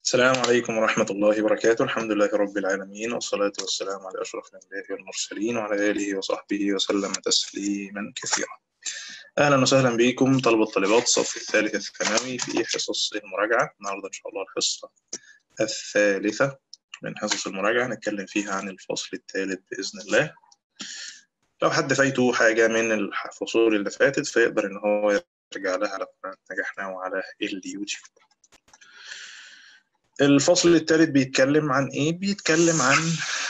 السلام عليكم ورحمة الله وبركاته الحمد لله رب العالمين والصلاة والسلام على أشرف الأنبياء والمرسلين وعلى آله وصحبه وسلم تسليما كثيرا أهلا وسهلا بكم طلبة طالبات الصف الثالث الثانوي في حصص المراجعة النهاردة إن شاء الله الحصة الثالثة من حصص المراجعة نتكلم فيها عن الفصل الثالث بإذن الله لو حد فايته حاجة من الفصول اللي فاتت فيقدر إن هو يرجع لها على قناة نجحنا وعلى اليوتيوب الفصل الثالث بيتكلم عن ايه بيتكلم عن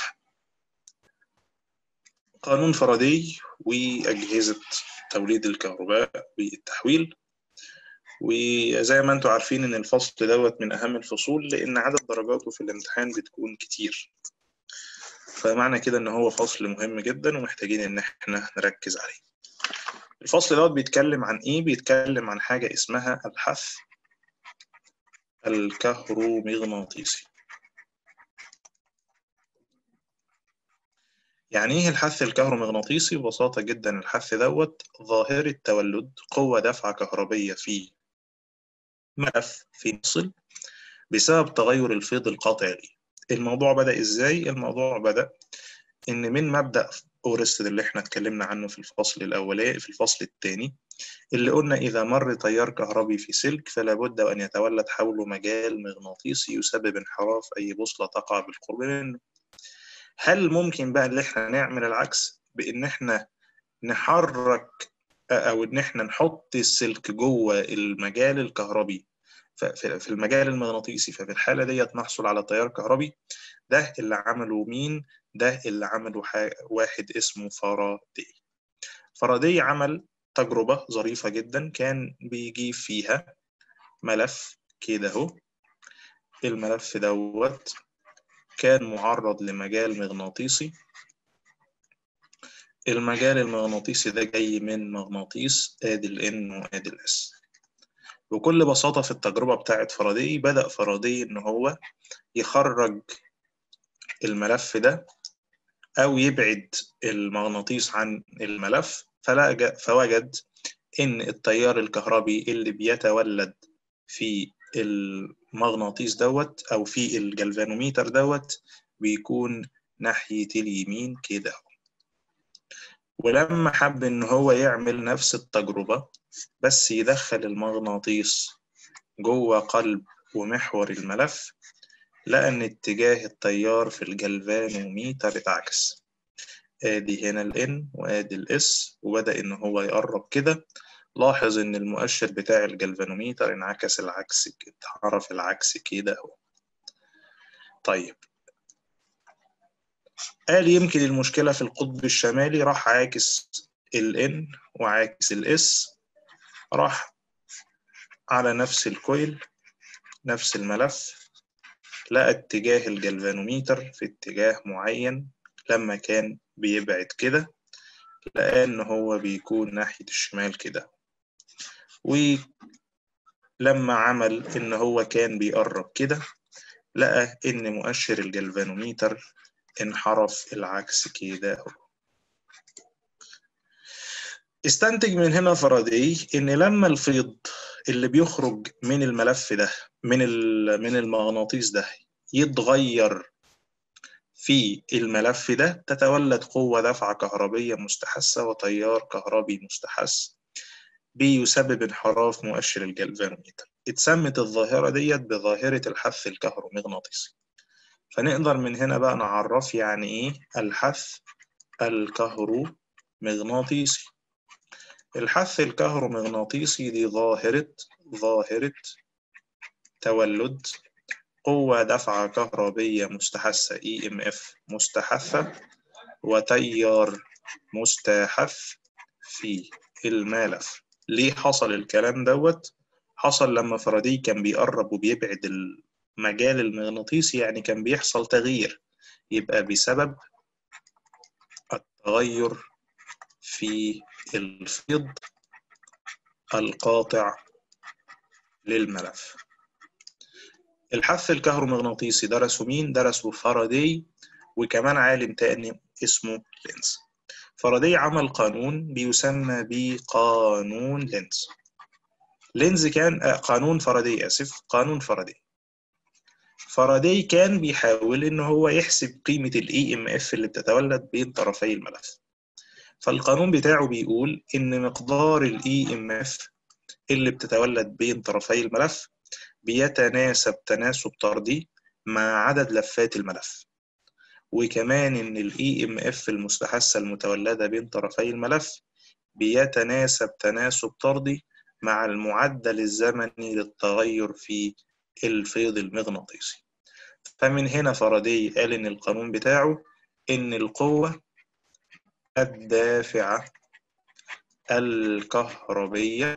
قانون فاراداي واجهزه توليد الكهرباء بالتحويل وزي ما انتم عارفين ان الفصل دوت من اهم الفصول لان عدد درجاته في الامتحان بتكون كتير فمعنى كده ان هو فصل مهم جدا ومحتاجين ان احنا نركز عليه الفصل دوت بيتكلم عن ايه بيتكلم عن حاجه اسمها الحث الكهرومغناطيسي يعني ايه الحث الكهرومغناطيسي ببساطة جدا الحث دوت ظاهرة تولد قوة دفعة كهربية في ملف في مفصل بسبب تغير الفيض القاطع الموضوع بدأ ازاي؟ الموضوع بدأ ان من مبدأ اورستد اللي احنا اتكلمنا عنه في الفصل الاولاني في الفصل الثاني اللي قلنا إذا مر تيار كهربي في سلك فلا بد أن يتولد حوله مجال مغناطيسي يسبب انحراف أي بوصلة تقع بالقرب منه هل ممكن بقى إن إحنا نعمل العكس بإن إحنا نحرك أو إن إحنا نحط السلك جوه المجال الكهربي في المجال المغناطيسي ففي الحالة ديت نحصل على تيار كهربي ده اللي عمله مين؟ ده اللي عمله واحد اسمه فاراداي فاراداي عمل تجربة ظريفة جدا كان بيجيب فيها ملف كده اهو الملف دوت كان معرض لمجال مغناطيسي المجال المغناطيسي ده جاي من مغناطيس ادي ال N وادي ال S بكل بساطة في التجربة بتاعت فاراداي بدأ فاراداي إن هو يخرج الملف ده أو يبعد المغناطيس عن الملف فوجد إن التيار الكهربي اللي بيتولد في المغناطيس دوت أو في الجلفانوميتر دوت بيكون ناحية اليمين كده ولما حب إن هو يعمل نفس التجربة بس يدخل المغناطيس جوه قلب ومحور الملف لقى إن اتجاه التيار في الجلفانوميتر اتعكس ادي هنا ال N وادي ال S وبدأ ان هو يقرب كده لاحظ ان المؤشر بتاع الجلفانوميتر انعكس العكس اتعرف العكس كده اهو طيب قال يمكن المشكلة في القطب الشمالي راح عاكس ال N وعاكس ال S راح على نفس الكويل نفس الملف لقى اتجاه الجلفانوميتر في اتجاه معين لما كان بيبعد كده لقى إن هو بيكون ناحية الشمال كده ولما عمل إن هو كان بيقرب كده لقى إن مؤشر الجلفانوميتر انحرف العكس كده أهو استنتج من هنا فاراداي إن لما الفيض اللي بيخرج من الملف ده من من المغناطيس ده يتغير في الملف ده تتولد قوة دفعة كهربية مستحثة وتيار كهربي مستحث بيسبب انحراف مؤشر الجلفانوميتر اتسمت الظاهرة ديت بظاهرة الحث الكهرومغناطيسي فنقدر من هنا بقى نعرف يعني ايه الحث الكهرومغناطيسي الحث الكهرومغناطيسي دي ظاهرة ظاهرة تولد قوة دفعة كهربية مستحثة EMF مستحثة وتيار مستحث في الملف ليه حصل الكلام دوت؟ حصل لما فاراداي كان بيقرب وبيبعد المجال المغناطيسي يعني كان بيحصل تغيير يبقى بسبب التغير في الفيض القاطع للملف الحث الكهرومغناطيسي درسوا مين؟ درسوا فاراداي وكمان عالم تاني اسمه لينز. فاراداي عمل قانون بيسمى بقانون لينز. لينز كان آه قانون فاراداي آسف قانون فاراداي. فاراداي كان بيحاول ان هو يحسب قيمة الاي ام اف اللي بتتولد بين طرفي الملف فالقانون بتاعه بيقول ان مقدار الاي ام اف اللي بتتولد بين طرفي الملف بيتناسب تناسب طردي مع عدد لفات الملف وكمان ان الاي ام اف المستحثة المتولدة بين طرفي الملف بيتناسب تناسب طردي مع المعدل الزمني للتغير في الفيض المغناطيسي فمن هنا فاراداي قال إن القانون بتاعه إن القوة الدافعة الكهربية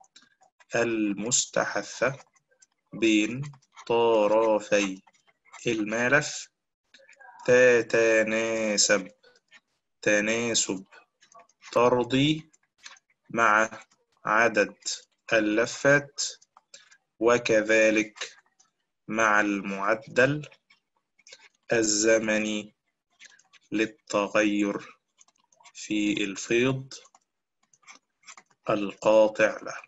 المستحثة بين طرفي الملف تتناسب تناسب طردي مع عدد اللفات وكذلك مع المعدل الزمني للتغير في الفيض القاطع له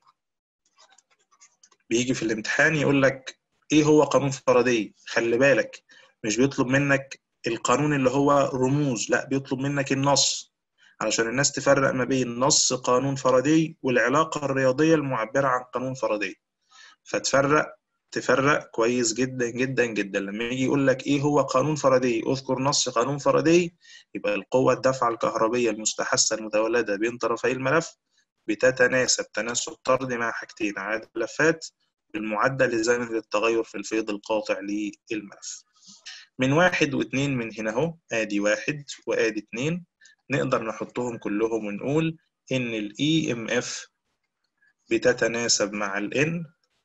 بيجي في الامتحان يقول لك ايه هو قانون فاراداي خلي بالك مش بيطلب منك القانون اللي هو رموز لا بيطلب منك النص علشان الناس تفرق ما بين نص قانون فاراداي والعلاقة الرياضية المعبرة عن قانون فاراداي فتفرق تفرق كويس جدا جدا جدا لما يجي يقول لك ايه هو قانون فاراداي اذكر نص قانون فاراداي يبقى القوة الدفعة الكهربية المستحثة المتولدة بين طرفي الملف بتتناسب تناسب طردي مع حاجتين عدد اللفات بالمعدل الزمني للتغير في الفيض القاطع للملف من واحد واثنين من هنا اهو ادي واحد وادي اتنين نقدر نحطهم كلهم ونقول ان الاي ام اف بتتناسب مع الان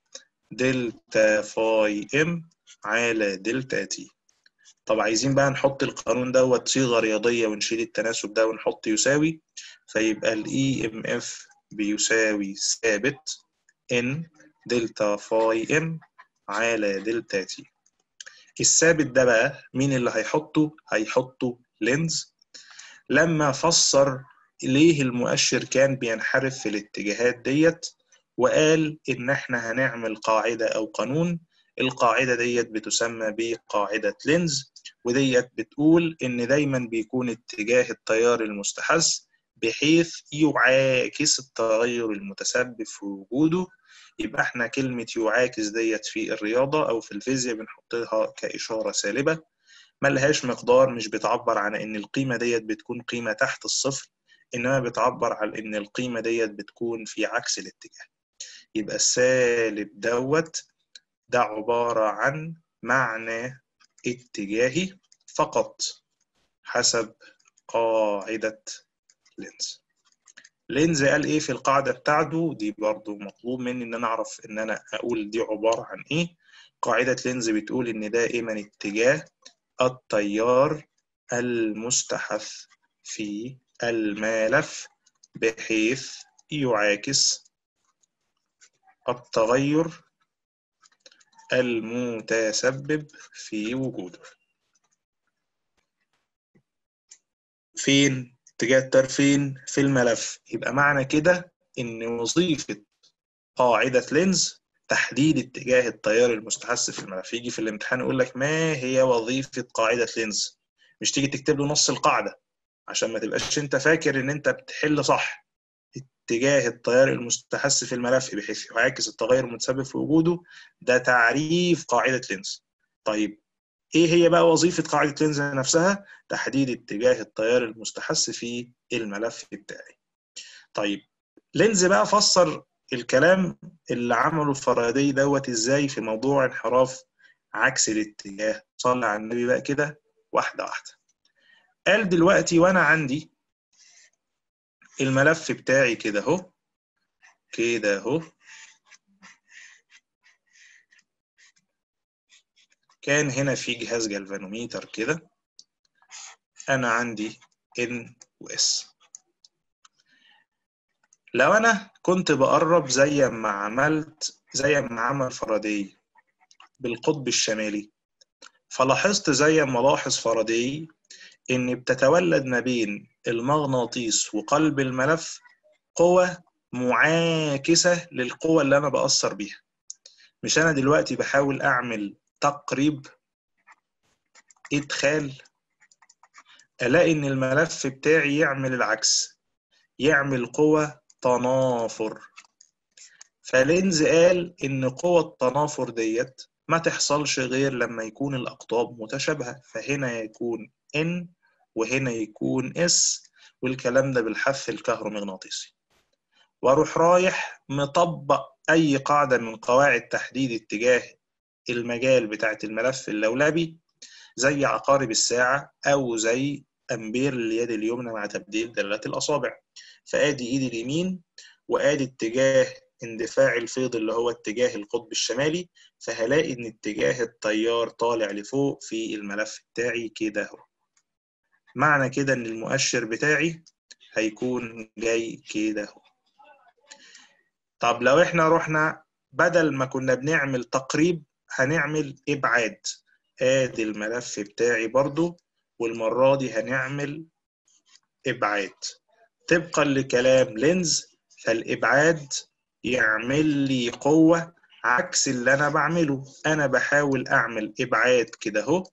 دلتا فاي ام على دلتا تي طب عايزين بقى نحط القانون دوت صيغه رياضيه ونشيل التناسب ده ونحط يساوي فيبقى الاي ام اف بيساوي ثابت ان دلتا فاي ام على دلتا تي الثابت ده بقى مين اللي هيحطه هيحطه لينز لما فسر ليه المؤشر كان بينحرف في الاتجاهات ديت وقال إن إحنا هنعمل قاعدة أو قانون القاعدة ديت بتسمى بقاعدة لينز وديت بتقول إن دايما بيكون اتجاه التيار المستحث بحيث يعاكس التغير المتسبب في وجوده يبقى احنا كلمة يعاكس ديت في الرياضة أو في الفيزياء بنحطها كإشارة سالبة ملهاش مقدار مش بتعبر عن إن القيمة ديت بتكون قيمة تحت الصفر إنما بتعبر عن إن القيمة ديت بتكون في عكس الاتجاه يبقى السالب دوت ده عبارة عن معنى اتجاهي فقط حسب قاعدة لينز لينز قال ايه في القاعدة بتاعته دي برضو مطلوب مني ان انا اعرف ان انا اقول دي عبارة عن ايه قاعدة لينز بتقول ان دائما اتجاه التيار المستحث في الملف بحيث يعاكس التغير المتسبب في وجوده فين اتجاه التيار فين في الملف يبقى معنى كده ان وظيفة قاعدة لينز تحديد اتجاه التيار المستحث في الملف يجي في الامتحان يقول لك ما هي وظيفة قاعدة لينز مش تيجي تكتب له نص القاعدة عشان ما تبقاش انت فاكر ان انت بتحل صح اتجاه التيار المستحث في الملف بحيث يعاكس التغير المتسبب في وجوده ده تعريف قاعدة لينز طيب ايه هي بقى وظيفة قاعدة لينز نفسها تحديد اتجاه التيار المستحث في الملف بتاعي طيب لينز بقى فسر الكلام اللي عمله فاراداي دوت ازاي في موضوع انحراف عكس الاتجاه صلى على النبي بقى كده واحدة واحدة قال دلوقتي وانا عندي الملف بتاعي كده اهو كده اهو كان هنا في جهاز جلفانوميتر كده انا عندي N و S لو انا كنت بقرب زي ما عملت زي ما عمل فاراداي بالقطب الشمالي فلاحظت زي ما لاحظ فاراداي ان بتتولد ما بين المغناطيس وقلب الملف قوة معاكسة للقوة اللي انا بأثر بيها مش انا دلوقتي بحاول اعمل تقريب ادخال الاقي ان الملف بتاعي يعمل العكس يعمل قوة تنافر فلينز قال ان قوة التنافر ديت ما تحصلش غير لما يكون الاقطاب متشابهة فهنا يكون N وهنا يكون S والكلام ده بالحث الكهرومغناطيسي واروح رايح مطبق اي قاعدة من قواعد تحديد اتجاه المجال بتاعت الملف اللولبي زي عقارب الساعة أو زي أمبير اليد اليمنى مع تبديل دلالات الأصابع فآدي إيدي اليمين وآدي اتجاه اندفاع الفيض اللي هو اتجاه القطب الشمالي فهلاقي إن اتجاه التيار طالع لفوق في الملف بتاعي كده أهو معنى كده إن المؤشر بتاعي هيكون جاي كده أهو طب لو إحنا رحنا بدل ما كنا بنعمل تقريب هنعمل إبعاد ادي الملف بتاعي برضو والمرة دي هنعمل ابعاد طبقا لكلام لينز فالابعاد يعمل لي قوة عكس اللي انا بعمله انا بحاول اعمل ابعاد كده اهو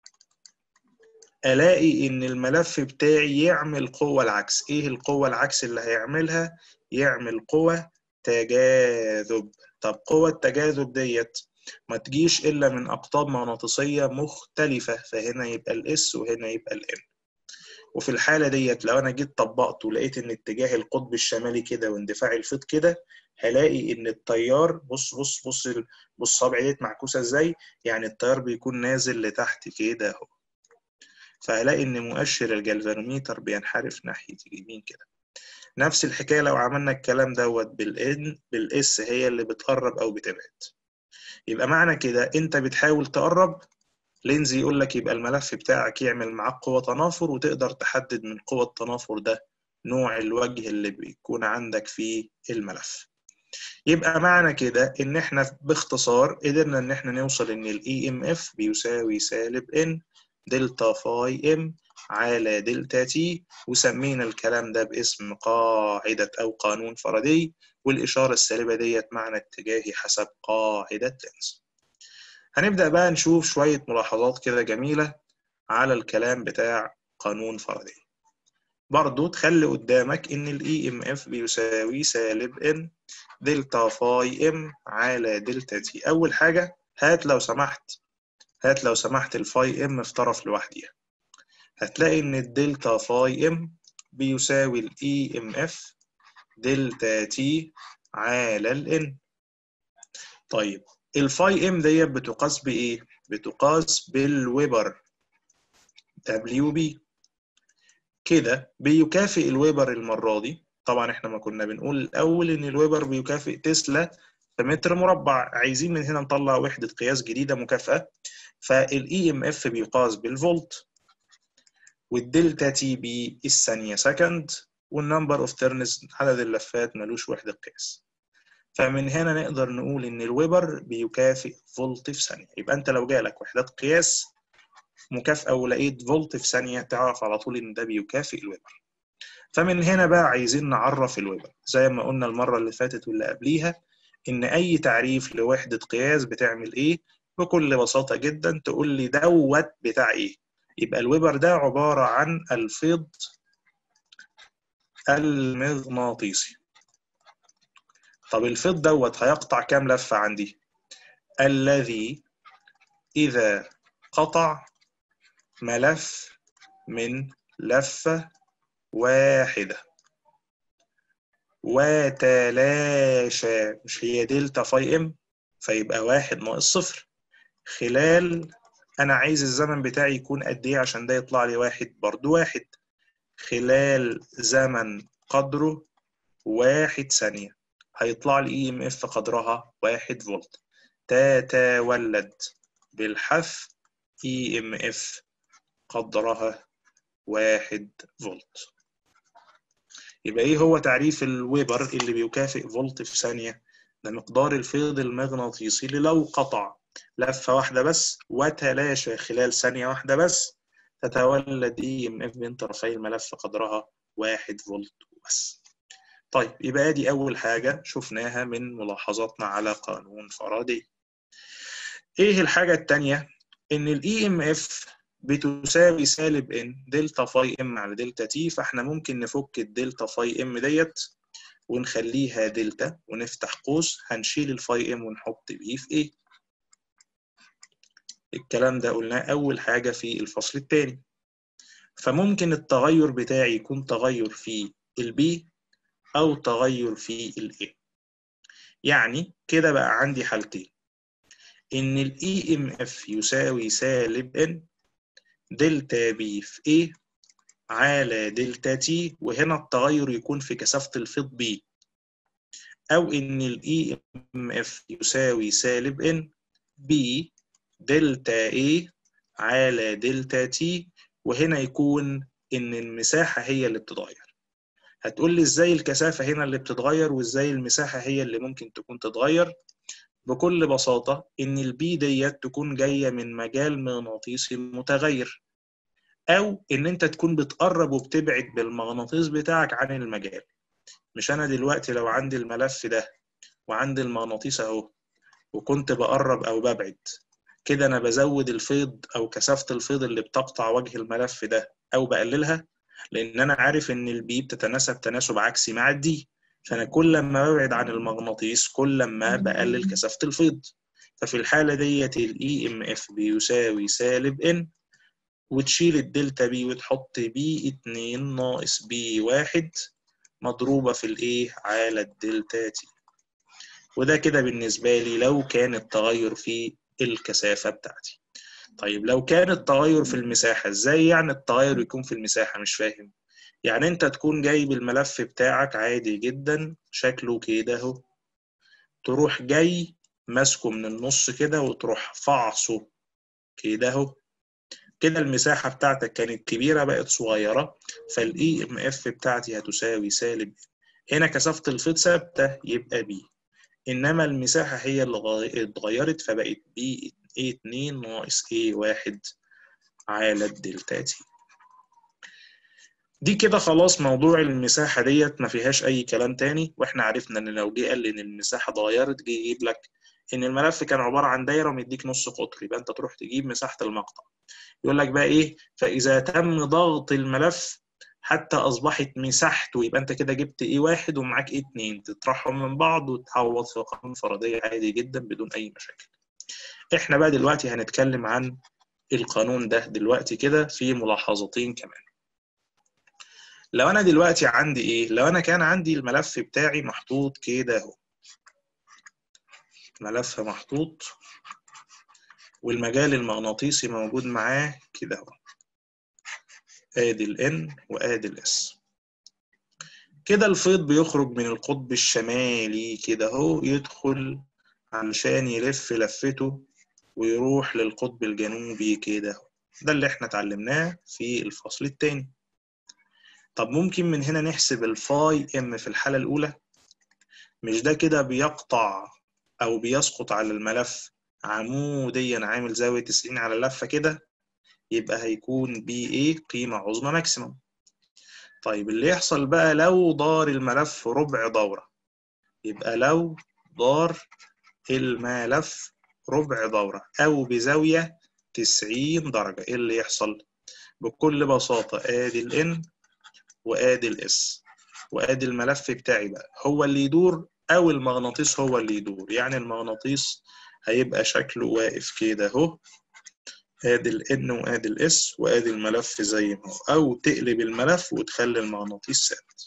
الاقي ان الملف بتاعي يعمل قوة العكس ايه القوة العكس اللي هيعملها يعمل قوة تجاذب طب قوة التجاذب ديت ما تجيش إلا من أقطاب مغناطيسية مختلفة فهنا يبقى الإس وهنا يبقى الإن وفي الحالة ديت لو أنا جيت طبقت ولقيت إن اتجاه القطب الشمالي كده واندفاع الفيض كده هلاقي إن التيار بص بص بص بص صابعي ديت معكوسة إزاي يعني التيار بيكون نازل لتحت كده أهو فهلاقي إن مؤشر الجلفانوميتر بينحرف ناحية اليمين كده نفس الحكاية لو عملنا الكلام دوت بالإن بالإس هي اللي بتقرب أو بتبعد يبقى معنى كده انت بتحاول تقرب لينز يقول لك يبقى الملف بتاعك يعمل معاك قوة تنافر وتقدر تحدد من قوة التنافر ده نوع الوجه اللي بيكون عندك في الملف يبقى معنى كده ان احنا باختصار قدرنا ان احنا نوصل ان الاي ام اف بيساوي سالب ان دلتا فاي ام على دلتا تي وسمينا الكلام ده باسم قاعدة أو قانون فاراداي والإشارة السالبة ديت معنى اتجاهي حسب قاعدة لينز هنبدأ بقى نشوف شوية ملاحظات كده جميلة على الكلام بتاع قانون فاراداي برضو تخلي قدامك إن ال EMF بيساوي سالب N دلتا فاي M على دلتا تي أول حاجة هات لو سمحت هات لو سمحت الفاي ام في طرف لوحديها هتلاقي ان الدلتا فاي ام بيساوي الاي ام اف دلتا تي على الان طيب الفاي ام ديت بتقاس بايه بتقاس بالويبر دبليو بي كده بيكافئ الويبر المره دي طبعا احنا ما كنا بنقول الاول ان الويبر بيكافئ تسلا في متر مربع عايزين من هنا نطلع وحده قياس جديده مكافاه فالاي ام اف بيقاس بالفولت والدلتا تي بي الثانيه سكند والنمبر اوف تيرنز عدد اللفات ملوش وحده قياس فمن هنا نقدر نقول ان الويبر بيكافئ فولت في ثانيه يبقى انت لو جالك وحدات قياس مكافأة ولقيت فولت في ثانية تعرف على طول إن ده بيكافئ الويبر. فمن هنا بقى عايزين نعرف الويبر زي ما قلنا المرة اللي فاتت واللي قبليها إن أي تعريف لوحدة قياس بتعمل إيه؟ بكل بساطة جدا تقول لي دوت بتاع إيه؟ يبقى الويبر ده عبارة عن الفيض المغناطيسي. طب الفيض دوت هيقطع كام لفة عندي؟ الذي إذا قطع ملف من لفة واحدة وتلاشى مش هي دلتا فاي ام فيبقى واحد ناقص صفر خلال أنا عايز الزمن بتاعي يكون قد إيه عشان ده يطلع لي واحد برضو واحد خلال زمن قدره واحد ثانية هيطلع لي اي ام اف قدرها واحد فولت تتولد بالحث اي ام اف قدرها واحد فولت يبقى ايه هو تعريف الويبر اللي بيكافئ فولت في ثانية ده مقدار الفيض المغناطيسي اللي لو قطع لفة واحدة بس وتلاشى خلال ثانية واحدة بس تتولد اي ام اف بين طرفي الملف قدرها واحد فولت بس طيب يبقى دي أول حاجة شفناها من ملاحظاتنا على قانون فاراداي ايه الحاجة التانية؟ ان الاي ام اف بتساوي سالب ان دلتا فاي ام على دلتا تي فاحنا ممكن نفك الدلتا فاي ام ديت ونخليها دلتا ونفتح قوس هنشيل الفاي ام ونحط بي في ايه الكلام ده قلناه اول حاجة في الفصل الثاني فممكن التغير بتاعي يكون تغير في البي او تغير في الاي يعني كده بقى عندي حالتين ان الاي ام اف يساوي سالب ان دلتا بي في A على دلتا تي وهنا التغير يكون في كثافة الفيض B أو إن ال EMF يساوي سالب N B دلتا A على دلتا تي وهنا يكون إن المساحة هي اللي بتتغير هتقول لي إزاي الكثافة هنا اللي بتتغير وإزاي المساحة هي اللي ممكن تكون تتغير بكل بساطة إن البي ديت تكون جاية من مجال مغناطيسي متغير أو إن أنت تكون بتقرب وبتبعد بالمغناطيس بتاعك عن المجال مش أنا دلوقتي لو عندي الملف ده وعندي المغناطيس أهو وكنت بقرب أو ببعد كده أنا بزود الفيض أو كثافة الفيض اللي بتقطع وجه الملف ده أو بقللها لأن أنا عارف إن البي بتتناسب تناسب عكسي مع الدي فأنا كل ما ببعد عن المغناطيس كل ما بقلل كثافة الفيض ففي الحالة ديت ال EMF بيساوي سالب N وتشيل الدلتا بي وتحط بي 2 ناقص بي 1 مضروبة في الايه على الدلتا تي وده كده بالنسبة لي لو كان التغير في الكثافة بتاعتي طيب لو كان التغير في المساحة ازاي يعني التغير يكون في المساحة مش فاهم يعني انت تكون جايب الملف بتاعك عادي جدا شكله كده اهو تروح جاي ماسكه من النص كده وتروح فعصه كده اهو كده المساحة بتاعتك كانت كبيرة بقت صغيرة فالاي ام اف بتاعتي هتساوي سالب هنا كثافة الفيض ثابتة يبقى بي انما المساحة هي اللي اتغيرت فبقت بي اي 2 ناقص اي 1 على الدلتا تي دي كده خلاص موضوع المساحة ديت ما فيهاش أي كلام تاني وإحنا عرفنا إن لو جه قال إن المساحة اتغيرت جه يجيب لك إن الملف كان عبارة عن دايرة ومديك نص قطر يبقى أنت تروح تجيب مساحة المقطع يقول لك بقى إيه فإذا تم ضغط الملف حتى أصبحت مساحته يبقى أنت كده جبت إيه واحد ومعاك إيه اتنين تطرحهم من بعض وتحوط في قانون فرضية عادي جدا بدون أي مشاكل. إحنا بقى دلوقتي هنتكلم عن القانون ده دلوقتي كده في ملاحظتين كمان. لو انا دلوقتي عندي ايه لو انا كان عندي الملف بتاعي محطوط كده اهو ملف محطوط والمجال المغناطيسي موجود معاه كده اهو ادي ال N وادي ال S كده الفيض بيخرج من القطب الشمالي كده اهو يدخل علشان يلف لفته ويروح للقطب الجنوبي كده اهو ده اللي احنا اتعلمناه في الفصل الثاني طب ممكن من هنا نحسب الفاي ام في الحالة الأولى مش ده كده بيقطع أو بيسقط على الملف عموديا عامل زاوية 90 على اللفة كده يبقى هيكون بي اي قيمة عظمى ماكسيمم طيب اللي يحصل بقى لو دار الملف ربع دورة يبقى لو دار الملف ربع دورة أو بزاوية 90 درجة إيه اللي يحصل؟ بكل بساطة آدي ال N وادي الاس وادي الملف بتاعي بقى هو اللي يدور او المغناطيس هو اللي يدور يعني المغناطيس هيبقى شكله واقف كده اهو ادي الان وادي الاس وادي الملف زي ما هو او تقلب الملف وتخلي المغناطيس ثابت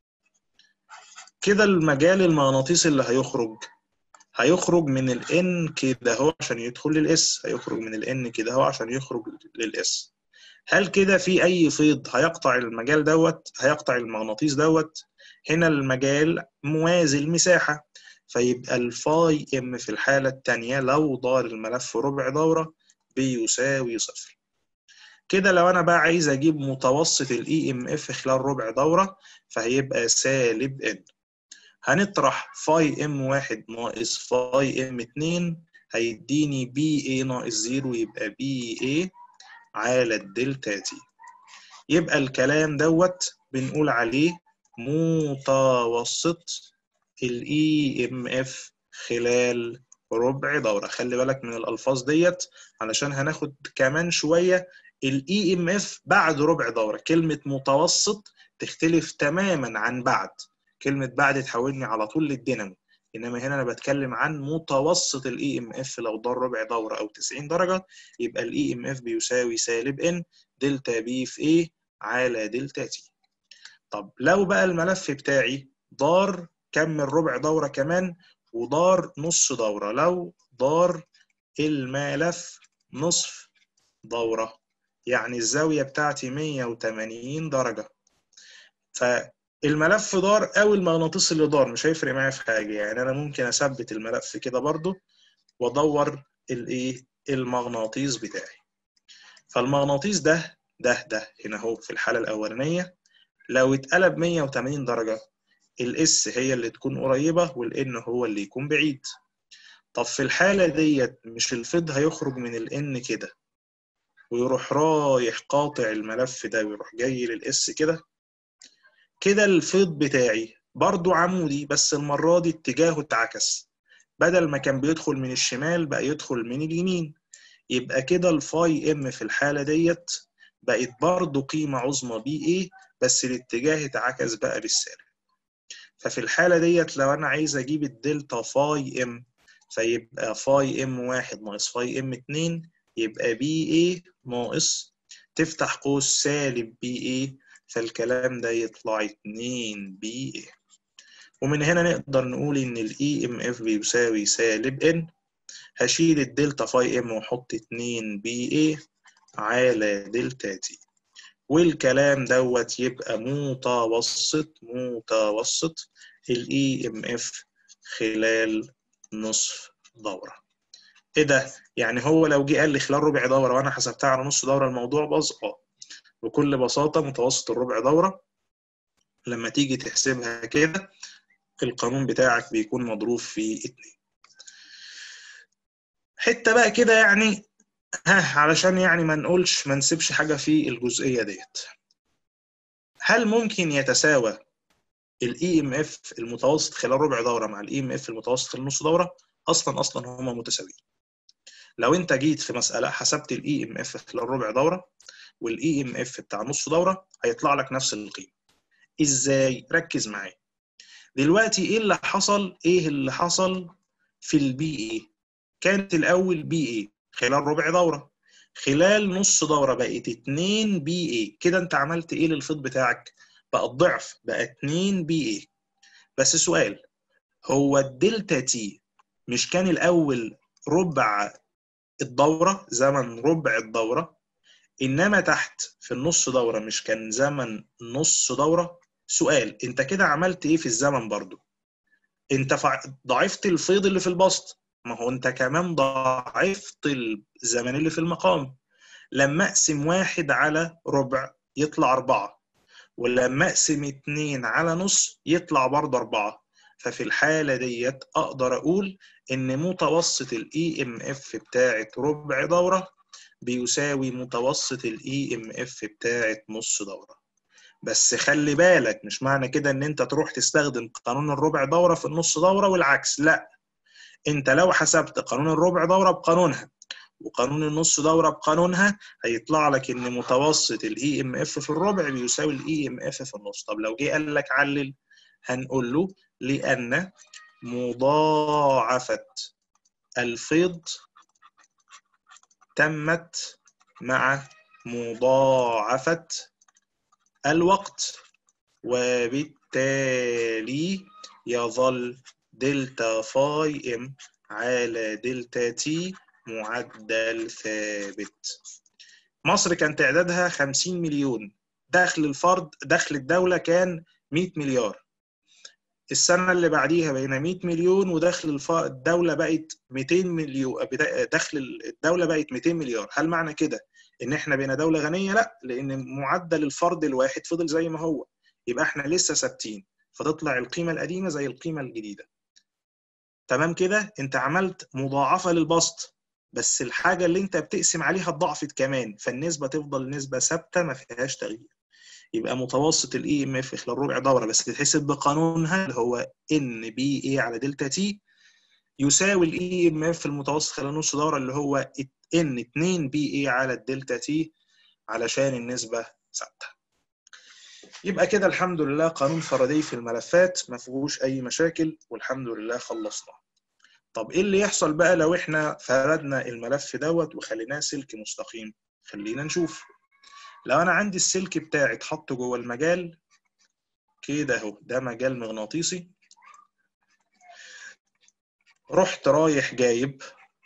كده المجال المغناطيسي اللي هيخرج هيخرج من الان كده اهو عشان يدخل للاس هيخرج من الان كده اهو عشان يخرج للاس هل كده في اي فيض هيقطع المجال دوت هيقطع المغناطيس دوت هنا المجال موازي المساحه فيبقى الفاي ام في الحاله الثانيه لو دار الملف ربع دوره بيساوي صفر كده لو انا بقى عايز اجيب متوسط الاي ام اف خلال ربع دوره فهيبقى سالب ان هنطرح فاي ام واحد ناقص فاي ام اتنين هيديني بي اي ناقص زيرو يبقى بي اي على الدلتا تي يبقى الكلام دوت بنقول عليه متوسط الاي ام اف خلال ربع دورة خلي بالك من الألفاظ ديت علشان هناخد كمان شوية الاي ام اف بعد ربع دورة كلمة متوسط تختلف تماما عن بعد كلمة بعد تحولني على طول للدينامو انما هنا انا بتكلم عن متوسط الاي ام اف لو دار ربع دوره او 90 درجه يبقى الاي ام اف بيساوي سالب ان دلتا بي في ايه على دلتا تي طب لو بقى الملف بتاعي دار كمل ربع دوره كمان ودار نص دوره لو دار الملف نصف دوره يعني الزاويه بتاعتي 180 درجه ف الملف دار او المغناطيس اللي دار مش هيفرق معايا في حاجه يعني انا ممكن اثبت الملف كده برضو وادور الايه المغناطيس بتاعي فالمغناطيس ده ده ده هنا اهو في الحاله الاولانيه لو اتقلب 180 درجه الاس هي اللي تكون قريبه والان هو اللي يكون بعيد طب في الحاله ديت مش الفيض هيخرج من الان كده ويروح رايح قاطع الملف ده ويروح جاي للاس كده كده الفيض بتاعي برضو عمودي بس المرة دي اتجاهه اتعكس بدل ما كان بيدخل من الشمال بقى يدخل من اليمين يبقى كده الفاي ام في الحالة ديت بقت برضو قيمة عظمى بي ايه بس الاتجاه اتعكس بقى بالسالب ففي الحالة ديت لو أنا عايز أجيب الدلتا فاي ام فيبقى فاي ام واحد ناقص فاي ام اتنين يبقى بي ايه ناقص تفتح قوس سالب بي ايه فالكلام ده يطلع 2 بي اي ومن هنا نقدر نقول ان الاي ام اف بيساوي سالب ان هشيل الدلتا فاي ام واحط 2 بي اي على دلتا تي والكلام دوت يبقى متوسط متوسط الاي ام اف خلال نصف دوره ايه ده يعني هو لو جه قال لي خلال ربع دوره وانا حسبتها على نص دوره الموضوع باظ اه بكل بساطة متوسط الربع دورة لما تيجي تحسبها كده القانون بتاعك بيكون مضروب في اتنين حتة بقى كده يعني ها علشان يعني ما نقولش ما نسيبش حاجة في الجزئية ديت هل ممكن يتساوى الاي ام اف المتوسط خلال ربع دوره مع الاي ام اف المتوسط خلال نص دوره اصلا اصلا هما متساويين لو انت جيت في مساله حسبت الاي ام اف خلال ربع دوره والاي ام اف بتاع نص دوره هيطلع لك نفس القيمه ازاي ركز معايا دلوقتي ايه اللي حصل ايه اللي حصل في البي اي كانت الاول بي اي خلال ربع دوره خلال نص دوره بقت 2 بي اي كده انت عملت ايه للفيض بتاعك بقى الضعف بقى 2 بي اي بس سؤال هو الدلتا تي مش كان الاول ربع الدوره زمن ربع الدوره انما تحت في النص دوره مش كان زمن نص دوره سؤال انت كده عملت ايه في الزمن برضو انت ضعفت الفيض اللي في البسط ما هو انت كمان ضعفت الزمن اللي في المقام لما اقسم واحد على ربع يطلع أربعة ولما اقسم اتنين على نص يطلع برضه أربعة ففي الحالة ديت أقدر أقول إن متوسط الإي إم إف بتاعت ربع دورة بيساوي متوسط الاي ام اف بتاعت نص دوره بس خلي بالك مش معنى كده ان انت تروح تستخدم قانون الربع دوره في النص دوره والعكس لا انت لو حسبت قانون الربع دوره بقانونها وقانون النص دوره بقانونها هيطلع لك ان متوسط الاي ام اف في الربع بيساوي الاي ام اف في النص طب لو جه قال لك علل هنقول له لان مضاعفه الفيض تمت مع مضاعفة الوقت وبالتالي يظل دلتا فاي ام على دلتا تي معدل ثابت مصر كان تعدادها 50 مليون دخل الفرد دخل الدولة كان 100 مليار السنة اللي بعديها بقينا 100 مليون ودخل الدولة بقت 200 مليون دخل الدولة بقت 200 مليار هل معنى كده ان احنا بقينا دولة غنية لا لان معدل الفرد الواحد فضل زي ما هو يبقى احنا لسه ثابتين فتطلع القيمة القديمة زي القيمة الجديدة تمام كده انت عملت مضاعفة للبسط بس الحاجة اللي انت بتقسم عليها اتضاعفت كمان فالنسبة تفضل نسبة ثابتة ما فيهاش تغيير يبقى متوسط الاي ام اف خلال ربع دوره بس تتحسب بقانونها اللي هو ان بي اي على دلتا تي يساوي الاي ام اف المتوسط خلال نص دوره اللي هو ان 2 بي اي على الدلتا تي علشان النسبه ثابته يبقى كده الحمد لله قانون فاراداي في الملفات ما فيهوش اي مشاكل والحمد لله خلصنا طب ايه اللي يحصل بقى لو احنا فردنا الملف دوت وخليناه سلك مستقيم خلينا نشوف لو انا عندي السلك بتاعي اتحط جوه المجال كده اهو ده مجال مغناطيسي رحت رايح جايب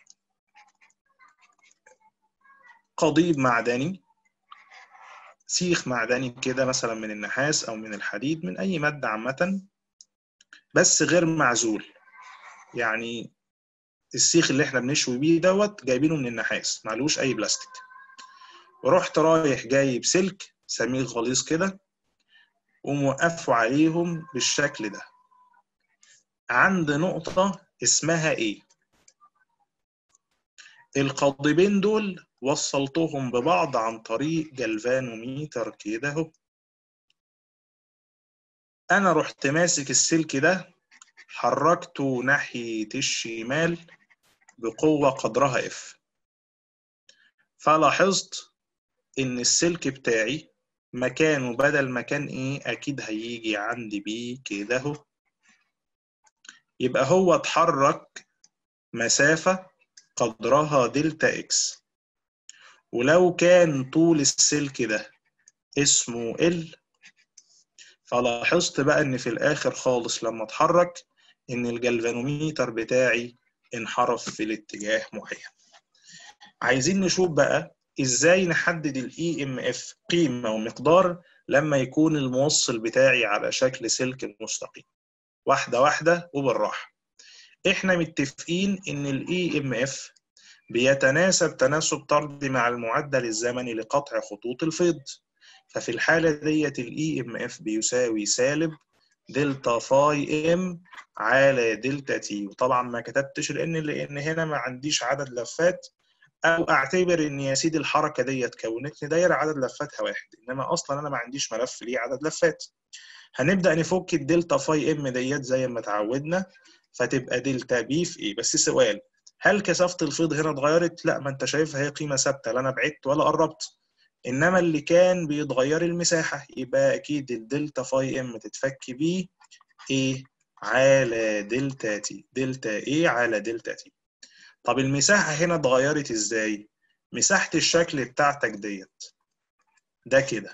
قضيب معدني سيخ معدني كده مثلا من النحاس او من الحديد من اي ماده عامه بس غير معزول يعني السيخ اللي احنا بنشوي بيه دوت جايبينه من النحاس معلوش اي بلاستيك ورحت رايح جايب سلك سميك غليظ كده وموقفه عليهم بالشكل ده عند نقطة اسمها ايه القضيبين دول وصلتهم ببعض عن طريق جلفانوميتر كده اهو انا رحت ماسك السلك ده حركته ناحية الشمال بقوة قدرها اف فلاحظت ان السلك بتاعي مكانه بدل مكان ايه اكيد هيجي عندي بيه كده اهو يبقى هو اتحرك مسافة قدرها دلتا اكس ولو كان طول السلك ده اسمه ال فلاحظت بقى ان في الاخر خالص لما اتحرك ان الجلفانوميتر بتاعي انحرف في الاتجاه معين عايزين نشوف بقى ازاي نحدد الاي ام اف قيمه ومقدار لما يكون الموصل بتاعي على شكل سلك مستقيم واحده واحده وبالراحه احنا متفقين ان الاي ام اف بيتناسب تناسب طردي مع المعدل الزمني لقطع خطوط الفيض ففي الحالة ديت الاي ام اف بيساوي سالب دلتا فاي ام على دلتا تي وطبعا ما كتبتش لان لان هنا ما عنديش عدد لفات او اعتبر ان يا سيدي الحركه ديت كونت لي دايره عدد لفاتها واحد انما اصلا انا ما عنديش ملف ليه عدد لفات هنبدا نفك الدلتا فاي ام ديت زي ما اتعودنا فتبقى دلتا بي في ايه بس سؤال هل كثافه الفيض هنا اتغيرت لا ما انت شايفها هي قيمه ثابته لا انا بعدت ولا قربت انما اللي كان بيتغير المساحه يبقى اكيد الدلتا فاي ام تتفك بيه ايه على دلتا تي دلتا ايه على دلتا تي طب المساحه هنا اتغيرت ازاي مساحه الشكل بتاعتك ديت ده كده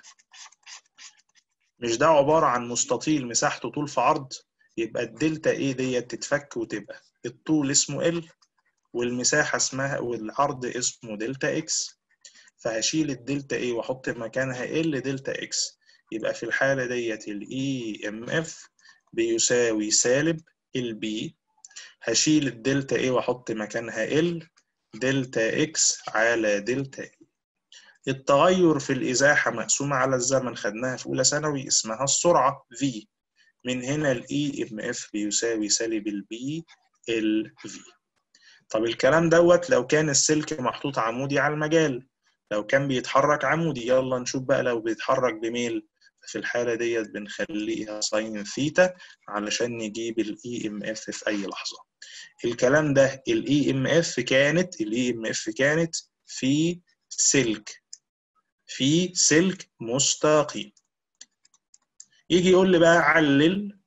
مش ده عباره عن مستطيل مساحته طول في عرض يبقى الدلتا ايه ديت تتفك وتبقى الطول اسمه ال والمساحه اسمها والعرض اسمه دلتا اكس فهشيل الدلتا ايه واحط مكانها ال دلتا اكس يبقى في الحاله ديت الاي ام اف بيساوي سالب البي هشيل الدلتا ايه واحط مكانها ال دلتا اكس على دلتا اي التغير في الازاحه مقسومه على الزمن خدناها في اولى ثانوي اسمها السرعه v من هنا الاي ام اف بيساوي سالب البي ال في طب الكلام دوت لو كان السلك محطوط عمودي على المجال لو كان بيتحرك عمودي يلا نشوف بقى لو بيتحرك بميل في الحالة ديت بنخليها ساين ثيتا علشان نجيب الاي ام اف في اي لحظة الكلام ده الاي ام اف كانت الاي ام اف كانت في سلك في سلك مستقيم يجي يقول لي بقى علل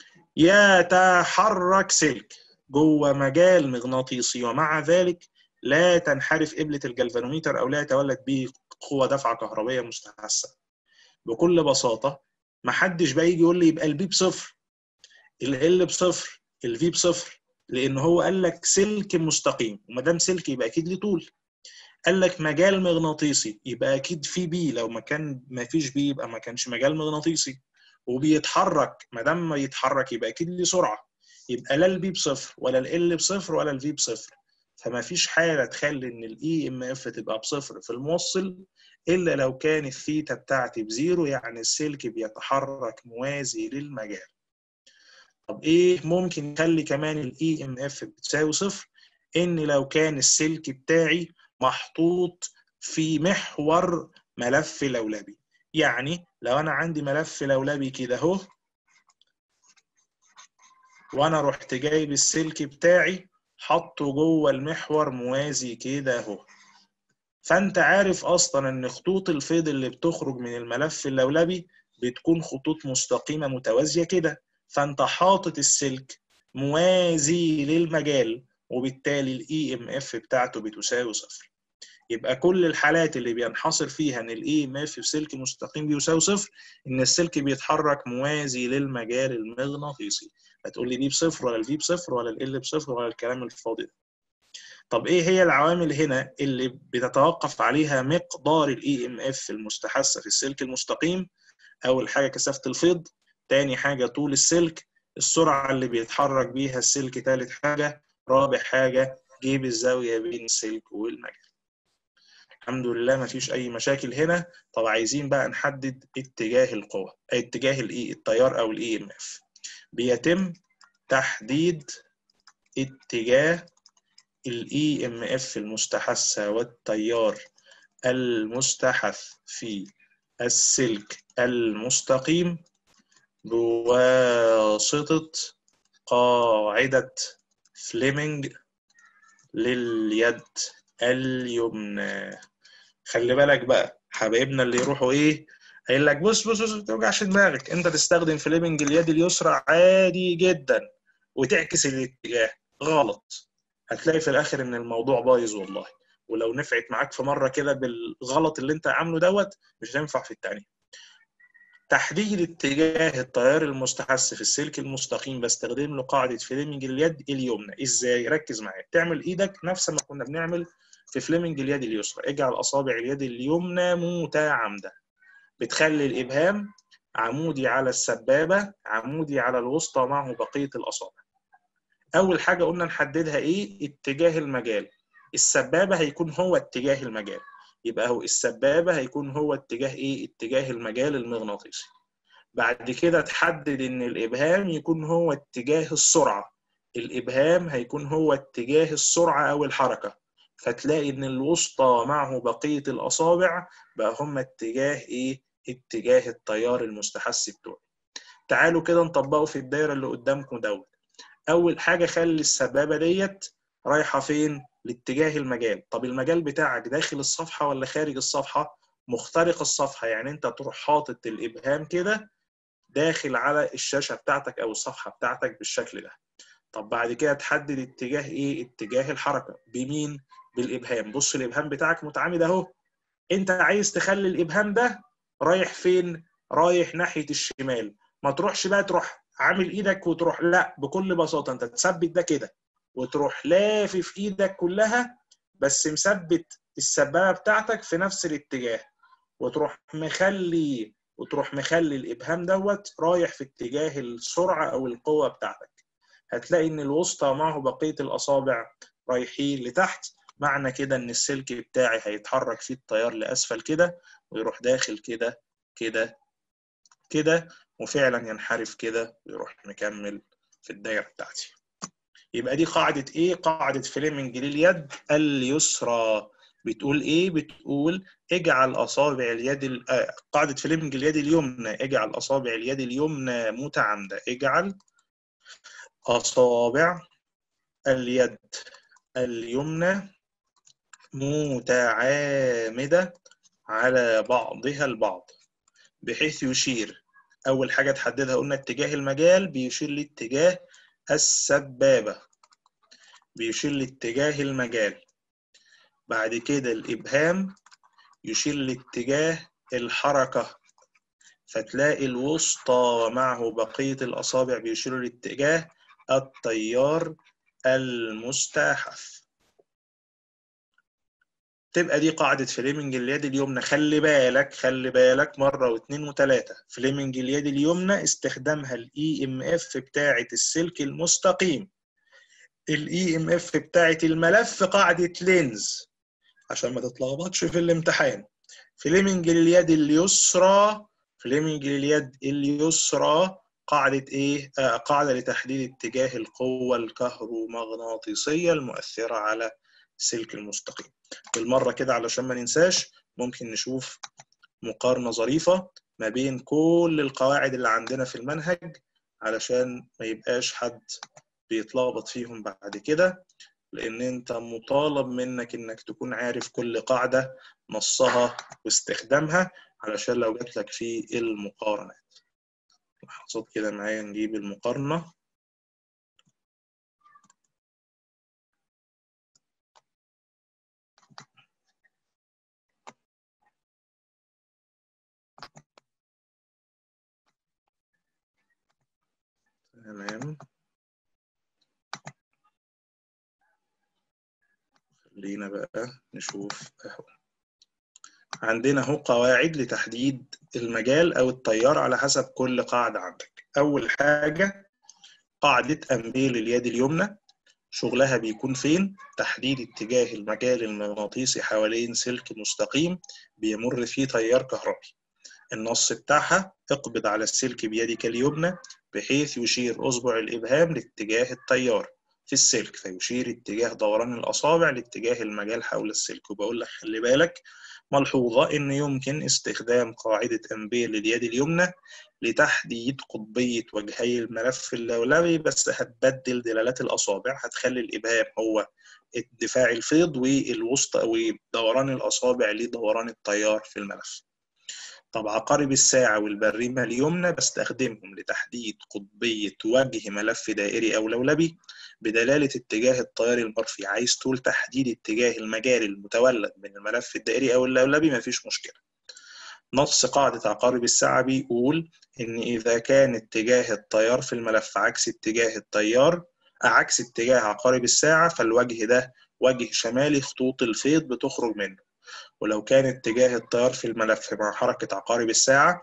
يتحرك سلك جوه مجال مغناطيسي ومع ذلك لا تنحرف قبلة الجلفانوميتر أو لا يتولد به قوة دفعة كهربية مستحثة بكل بساطة محدش بقى يجي يقول لي يبقى البي بصفر ال بصفر الفي بصفر لأن هو قال لك سلك مستقيم وما دام سلك يبقى أكيد ليه طول قال لك مجال مغناطيسي يبقى أكيد في بي لو ما كان ما فيش بي يبقى ما كانش مجال مغناطيسي وبيتحرك ما دام ما يتحرك يبقى أكيد ليه سرعة يبقى لا البي بصفر ولا ال بصفر ولا الفي بصفر فما فيش حاله تخلي ان الاي ام اف تبقى بصفر في الموصل الا لو كان الثيتا بتاعتي بزيرو يعني السلك بيتحرك موازي للمجال طب ايه ممكن يخلي كمان الاي ام اف بتساوي صفر ان لو كان السلك بتاعي محطوط في محور ملف لولبي يعني لو انا عندي ملف لولبي كده اهو وانا رحت جايب السلك بتاعي حطه جوه المحور موازي كده اهو فانت عارف اصلا ان خطوط الفيض اللي بتخرج من الملف اللولبي بتكون خطوط مستقيمه متوازيه كده فانت حاطط السلك موازي للمجال وبالتالي الاي ام اف بتاعته بتساوي صفر يبقى كل الحالات اللي بينحصر فيها ان الاي ام اف في سلك مستقيم بيساوي صفر ان السلك بيتحرك موازي للمجال المغناطيسي هتقول لي دي بصفر ولا دي بصفر ولا ال بصفر ولا الكلام الفاضي ده طب ايه هي العوامل هنا اللي بتتوقف عليها مقدار الاي ام اف المستحثه في السلك المستقيم اول حاجه كثافه الفيض تاني حاجه طول السلك السرعه اللي بيتحرك بيها السلك تالت حاجه رابع حاجه جيب الزاويه بين السلك والمجال الحمد لله ما فيش اي مشاكل هنا طب عايزين بقى نحدد اتجاه القوه اتجاه الاي التيار او الاي ام اف بيتم تحديد اتجاه الاي ام اف المستحثه والتيار المستحث في السلك المستقيم بواسطة قاعدة فليمنج لليد اليمنى خلي بالك بقى حبايبنا اللي يروحوا ايه قايل لك بص بص بص ما توجعش دماغك انت تستخدم فليمنج اليد اليسرى عادي جدا وتعكس الاتجاه غلط هتلاقي في الاخر ان الموضوع بايظ والله ولو نفعت معاك في مره كده بالغلط اللي انت عامله دوت مش هتنفع في الثانيه تحديد اتجاه التيار المستحث في السلك المستقيم بستخدم له قاعده فليمنج اليد اليمنى ازاي ركز معايا تعمل ايدك نفس ما كنا بنعمل في فليمنج اليد اليسرى اجعل اصابع اليد اليمنى متعامده بتخلي الابهام عمودي على السبابه عمودي على الوسطى معه بقيه الاصابع اول حاجه قلنا نحددها ايه اتجاه المجال السبابه هيكون هو اتجاه المجال يبقى هو السبابه هيكون هو اتجاه ايه اتجاه المجال المغناطيسي بعد كده تحدد ان الابهام يكون هو اتجاه السرعه الابهام هيكون هو اتجاه السرعه او الحركه فتلاقي ان الوسطى معه بقيه الاصابع بقى هم اتجاه ايه اتجاه التيار المستحث بتوعي تعالوا كده نطبقه في الدايره اللي قدامكم دوت اول حاجه خلي السبابه ديت رايحه فين لاتجاه المجال طب المجال بتاعك داخل الصفحه ولا خارج الصفحه مخترق الصفحه يعني انت تروح حاطط الابهام كده داخل على الشاشه بتاعتك او الصفحه بتاعتك بالشكل ده طب بعد كده تحدد اتجاه ايه اتجاه الحركه بمين بالابهام بص الابهام بتاعك متعامد اهو انت عايز تخلي الابهام ده رايح فين رايح ناحيه الشمال ما تروحش بقى تروح عامل ايدك وتروح لا بكل بساطه انت تثبت ده كده وتروح لافف ايدك كلها بس مثبت السبابه بتاعتك في نفس الاتجاه وتروح مخلي وتروح مخلي الابهام دوت رايح في اتجاه السرعه او القوه بتاعتك هتلاقي ان الوسطى معه بقيه الاصابع رايحين لتحت معنى كده ان السلك بتاعي هيتحرك فيه التيار لاسفل كده ويروح داخل كده كده كده وفعلا ينحرف كده ويروح مكمل في الدايره بتاعتي يبقى دي قاعده ايه قاعده فليمنج لليد اليسرى بتقول ايه بتقول اجعل اصابع اليد ال... آه قاعده فليمنج اليد اليمنى اجعل اصابع اليد اليمنى متعامده اجعل اصابع اليد اليمنى متعامده على بعضها البعض بحيث يشير اول حاجه تحددها قلنا اتجاه المجال بيشير لاتجاه السبابه بيشير لاتجاه المجال بعد كده الابهام يشير لاتجاه الحركه فتلاقي الوسطى معه بقيه الاصابع بيشيروا لاتجاه التيار المستحث تبقى دي قاعدة فليمنج اليد اليمنى خلي بالك خلي بالك مرة واثنين وثلاثة فليمنج اليد اليمنى استخدامها الاي ام اف بتاعة السلك المستقيم الاي ام اف بتاعة الملف قاعدة لينز عشان ما تتلخبطش في الامتحان فليمنج اليد اليسرى فليمنج اليد اليسرى قاعدة إيه؟ آه قاعدة لتحديد اتجاه القوة الكهرومغناطيسية المؤثرة على السلك المستقيم بالمرة كده علشان ما ننساش ممكن نشوف مقارنة ظريفة ما بين كل القواعد اللي عندنا في المنهج علشان ما يبقاش حد بيتلخبط فيهم بعد كده لان انت مطالب منك انك تكون عارف كل قاعدة نصها واستخدامها علشان لو جات لك في المقارنات لحظات كده معايا نجيب المقارنة تمام خلينا بقى نشوف اهو عندنا اهو قواعد لتحديد المجال او التيار على حسب كل قاعدة عندك اول حاجة قاعدة امبيل اليد اليمنى شغلها بيكون فين تحديد اتجاه المجال المغناطيسي حوالين سلك مستقيم بيمر فيه تيار كهربي النص بتاعها اقبض على السلك بيدك اليمنى بحيث يشير أصبع الإبهام لاتجاه التيار في السلك فيشير اتجاه دوران الأصابع لاتجاه المجال حول السلك وبقول لك خلي بالك ملحوظة إن يمكن استخدام قاعدة أمبير لليد اليمنى لتحديد قطبية وجهي الملف اللولبي بس هتبدل دلالات الأصابع هتخلي الإبهام هو الدفاع الفيض والوسط ودوران الأصابع لدوران التيار في الملف طب عقارب الساعة والبريمة اليمنى بستخدمهم لتحديد قطبية وجه ملف دائري أو لولبي بدلالة اتجاه التيار المرفي عايز تقول تحديد اتجاه المجال المتولد من الملف الدائري أو اللولبي مفيش مشكلة نص قاعدة عقارب الساعة بيقول إن إذا كان اتجاه التيار في الملف عكس اتجاه التيار عكس اتجاه عقارب الساعة فالوجه ده وجه شمالي خطوط الفيض بتخرج منه ولو كان اتجاه التيار في الملف مع حركة عقارب الساعة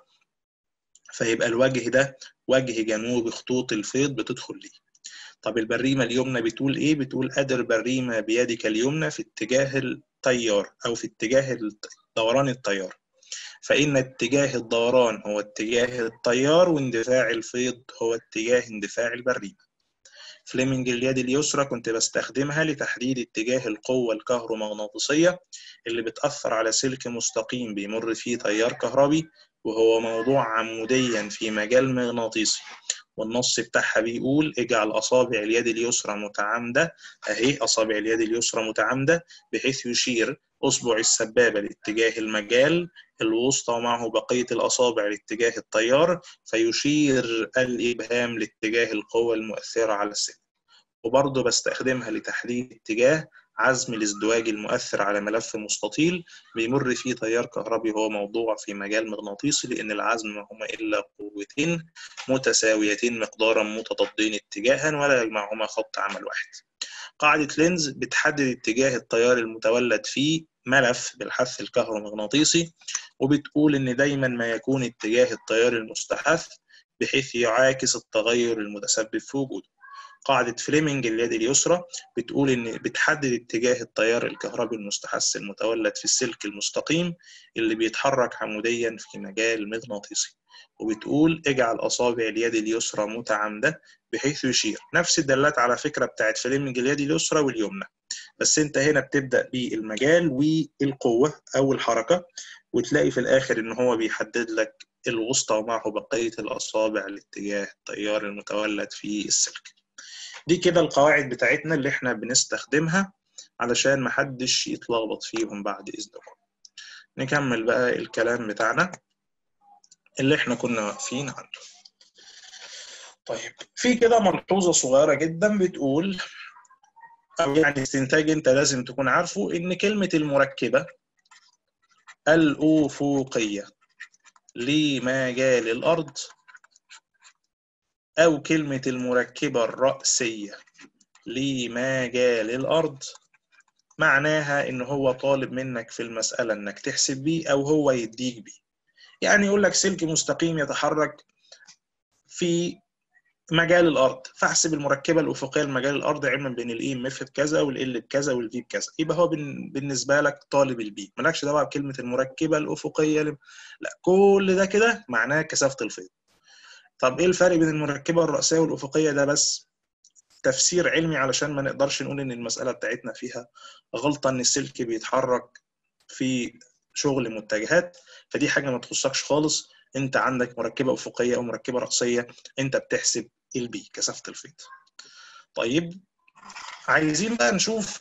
فيبقى الوجه ده وجه جنوبي خطوط الفيض بتدخل ليه طب البريمة اليمنى بتقول ايه؟ بتقول قدر بريمة بيدك اليمنى في اتجاه التيار او في اتجاه دوران التيار فإن اتجاه الدوران هو اتجاه التيار واندفاع الفيض هو اتجاه اندفاع البريمة فليمنج اليد اليسرى كنت بستخدمها لتحديد اتجاه القوة الكهرومغناطيسية اللي بتأثر على سلك مستقيم بيمر فيه تيار كهربي وهو موضوع عموديا في مجال مغناطيسي والنص بتاعها بيقول اجعل أصابع اليد اليسرى متعامدة أهي أصابع اليد اليسرى متعامدة بحيث يشير أصبع السبابة لاتجاه المجال الوسطى ومعه بقية الأصابع لاتجاه التيار فيشير الإبهام لاتجاه القوة المؤثرة على السلك وبرضه بستخدمها لتحديد اتجاه عزم الازدواج المؤثر على ملف مستطيل بيمر فيه تيار كهربي هو موضوع في مجال مغناطيسي لأن العزم ما هما إلا قوتين متساويتين مقدارا متضادين اتجاها ولا يجمعهما خط عمل واحد قاعدة لينز بتحدد اتجاه التيار المتولد فيه ملف بالحث الكهرومغناطيسي وبتقول إن دايما ما يكون اتجاه التيار المستحث بحيث يعاكس التغير المتسبب في وجوده قاعدة فليمنج اليد اليسرى بتقول إن بتحدد اتجاه التيار الكهربي المستحث المتولد في السلك المستقيم اللي بيتحرك عموديا في مجال مغناطيسي وبتقول اجعل أصابع اليد اليسرى متعامدة بحيث يشير نفس الدلالات على فكرة بتاعت فليمنج اليد اليسرى واليمنى بس انت هنا بتبدأ بالمجال والقوة أو الحركة وتلاقي في الآخر إن هو بيحدد لك الوسطى ومعه بقية الأصابع لاتجاه التيار المتولد في السلك دي كده القواعد بتاعتنا اللي احنا بنستخدمها علشان محدش يتلخبط فيهم بعد إذنكم نكمل بقى الكلام بتاعنا اللي احنا كنا واقفين عنده طيب في كده ملحوظة صغيرة جدا بتقول أو يعني استنتاج أنت لازم تكون عارفه إن كلمة المركبة الأفقية لمجال الأرض أو كلمة المركبة الرأسية لمجال الأرض معناها إن هو طالب منك في المسألة إنك تحسب بيه أو هو يديك بيه يعني يقول لك سلك مستقيم يتحرك في مجال الارض فاحسب المركبه الافقيه لمجال الارض علما بين الاي ام اف بكذا والال بكذا والفي بكذا يبقى هو بالنسبه لك طالب البي مالكش دعوه بكلمه المركبه الافقيه لا كل ده كده معناه كثافه الفيض طب ايه الفرق بين المركبه الراسيه والافقيه ده بس تفسير علمي علشان ما نقدرش نقول ان المساله بتاعتنا فيها غلطه ان السلك بيتحرك في شغل متجهات فدي حاجه ما تخصكش خالص انت عندك مركبه افقيه او مركبه راسيه انت بتحسب البي كثافه الفيض طيب عايزين بقى نشوف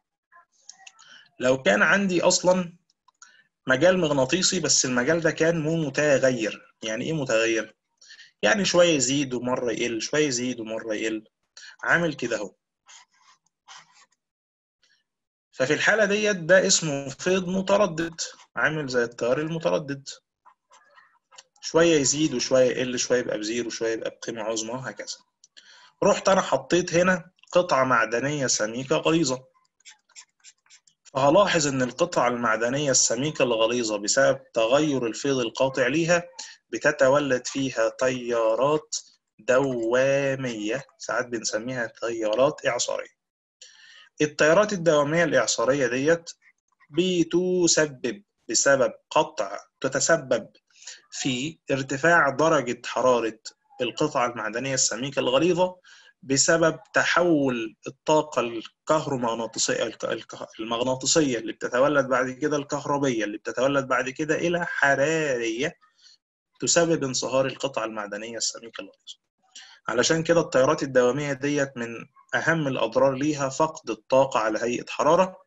لو كان عندي اصلا مجال مغناطيسي بس المجال ده كان مو متغير يعني ايه متغير يعني شويه يزيد ومره يقل شويه يزيد ومره يقل عامل كده اهو ففي الحالة ديت ده اسمه فيض متردد عامل زي التيار المتردد شوية يزيد وشوية يقل شوية يبقى بزيرو وشوية يبقى بقيمة عظمى وهكذا رحت أنا حطيت هنا قطعة معدنية سميكة غليظة فهلاحظ إن القطعة المعدنية السميكة الغليظة بسبب تغير الفيض القاطع ليها بتتولد فيها تيارات دوامية ساعات بنسميها تيارات إعصارية التيارات الدوامية الإعصارية ديت بتسبب بسبب قطع تتسبب في ارتفاع درجة حرارة القطعة المعدنية السميكة الغليظة بسبب تحول الطاقة الكهرومغناطيسية المغناطيسية اللي بتتولد بعد كده الكهربية اللي بتتولد بعد كده إلى حرارية تسبب انصهار القطعة المعدنية السميكة الغليظة علشان كده التيارات الدوامية ديت من أهم الأضرار ليها فقد الطاقة على هيئة حرارة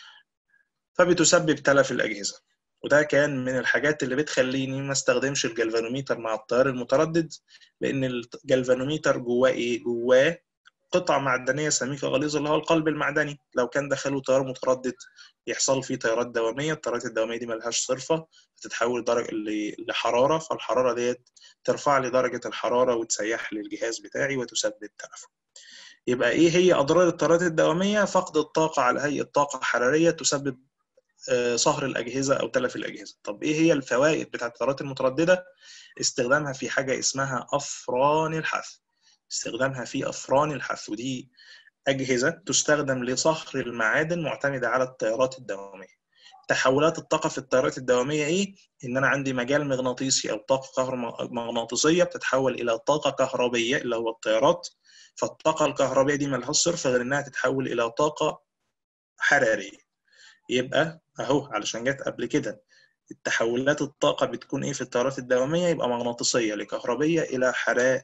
فبتسبب تلف الأجهزة وده كان من الحاجات اللي بتخليني ما استخدمش الجلفانوميتر مع التيار المتردد لأن الجلفانوميتر جواه إيه؟ جواه قطعة معدنية سميكة غليظة اللي هو القلب المعدني لو كان دخله تيار متردد يحصل فيه تيارات دوامية التيارات الدوامية دي ملهاش صرفة بتتحول درجة لحرارة فالحرارة ديت ترفع لي درجة الحرارة وتسيح لي الجهاز بتاعي وتسبب تلف يبقى ايه هي اضرار التيارات الدواميه فقد الطاقه على هيئه طاقه حراريه تسبب صهر الاجهزه او تلف الاجهزه طب ايه هي الفوائد بتاعت التيارات المتردده استخدامها في حاجه اسمها افران الحث استخدامها في افران الحث ودي اجهزه تستخدم لصهر المعادن معتمده على التيارات الدواميه تحولات الطاقه في التيارات الدواميه ايه ان انا عندي مجال مغناطيسي او طاقه كهرومغناطيسيه بتتحول الى طاقه كهربيه اللي هو التيارات فالطاقة الكهربائية دي ملهاش صرف غير إنها تتحول إلى طاقة حرارية يبقى أهو علشان جت قبل كده التحولات الطاقة بتكون إيه في التيارات الدوامية يبقى مغناطيسية لكهربية إلى حرارية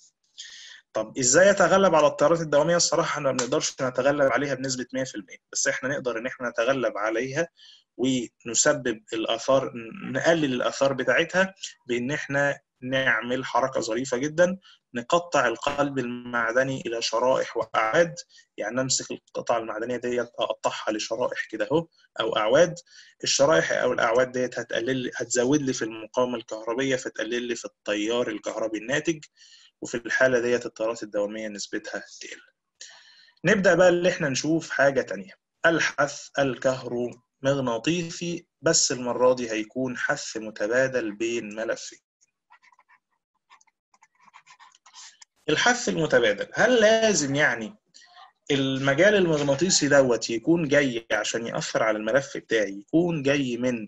طب ازاي اتغلب على التيارات الدواميه الصراحه احنا ما بنقدرش نتغلب عليها بنسبه 100% بس احنا نقدر ان احنا نتغلب عليها ونسبب الاثار نقلل الاثار بتاعتها بان احنا نعمل حركه ظريفه جدا نقطع القلب المعدني الى شرائح واعواد يعني نمسك القطعه المعدنيه ديت اقطعها لشرائح كده اهو او اعواد الشرائح او الاعواد ديت هتقلل هتزود لي في المقاومه الكهربيه فتقلل لي في التيار الكهربي الناتج وفي الحاله ديت التيارات الدواميه نسبتها تقل نبدا بقى اللي احنا نشوف حاجه تانية الحث الكهرومغناطيسي بس المره دي هيكون حث متبادل بين ملفين الحث المتبادل هل لازم يعني المجال المغناطيسي دوت يكون جاي عشان يأثر على الملف بتاعي يكون جاي من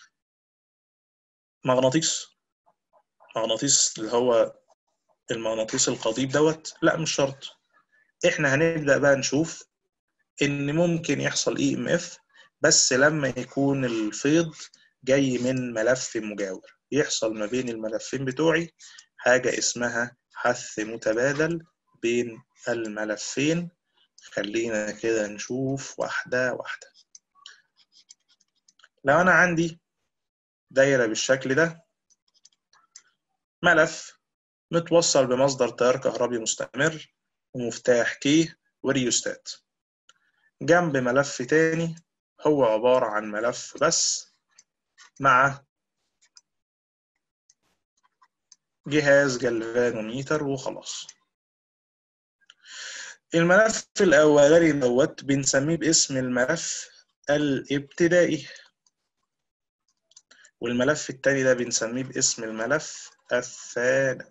مغناطيس مغناطيس اللي هو المغناطيس القضيب دوت لا مش شرط احنا هنبدأ بقى نشوف ان ممكن يحصل اي ام اف بس لما يكون الفيض جاي من ملف مجاور يحصل ما بين الملفين بتوعي حاجة اسمها حث متبادل بين الملفين خلينا كده نشوف واحدة واحدة لو أنا عندي دايرة بالشكل ده ملف متوصل بمصدر تيار كهربي مستمر ومفتاح كي وريوستات جنب ملف تاني هو عبارة عن ملف بس مع جهاز جلفانوميتر وخلاص الملف الأولاني دوت بنسميه باسم الملف الابتدائي والملف التاني ده بنسميه باسم الملف الثانوي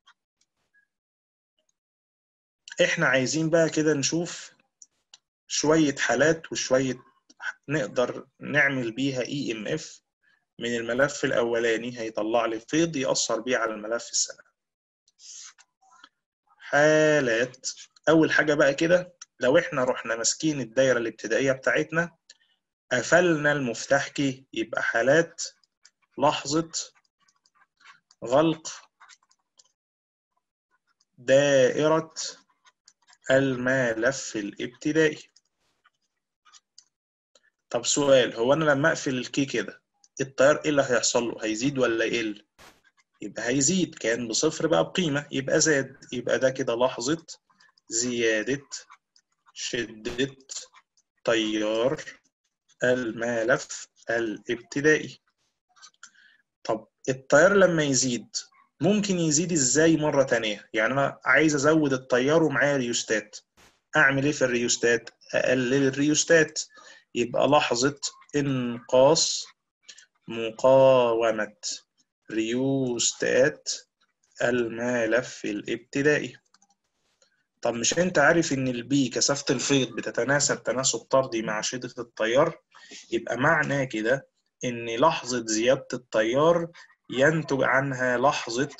احنا عايزين بقى كده نشوف شوية حالات وشوية نقدر نعمل بيها اي ام اف من الملف الأولاني هيطلع لي فيض يأثر بيه على الملف الثانوي حالات أول حاجة بقى كده لو احنا رحنا ماسكين الدايرة الابتدائية بتاعتنا قفلنا المفتاح كي يبقى حالات لحظة غلق دائرة الملف الابتدائي طب سؤال هو انا لما اقفل الكي كده التيار ايه اللي هيحصل له هيزيد ولا يقل يبقى هيزيد كان بصفر بقى بقيمة يبقى زاد يبقى ده كده لحظة زيادة شدة تيار الملف الابتدائي طب التيار لما يزيد ممكن يزيد ازاي مرة تانية يعني انا عايز ازود التيار ومعايا ريوستات اعمل ايه في الريوستات اقلل الريوستات يبقى لحظة انقاص مقاومة ريوستات الملف الابتدائي طب مش انت عارف ان البي كثافة الفيض بتتناسب تناسب طردي مع شدة التيار يبقى معناه كده ان لحظة زيادة التيار ينتج عنها لحظة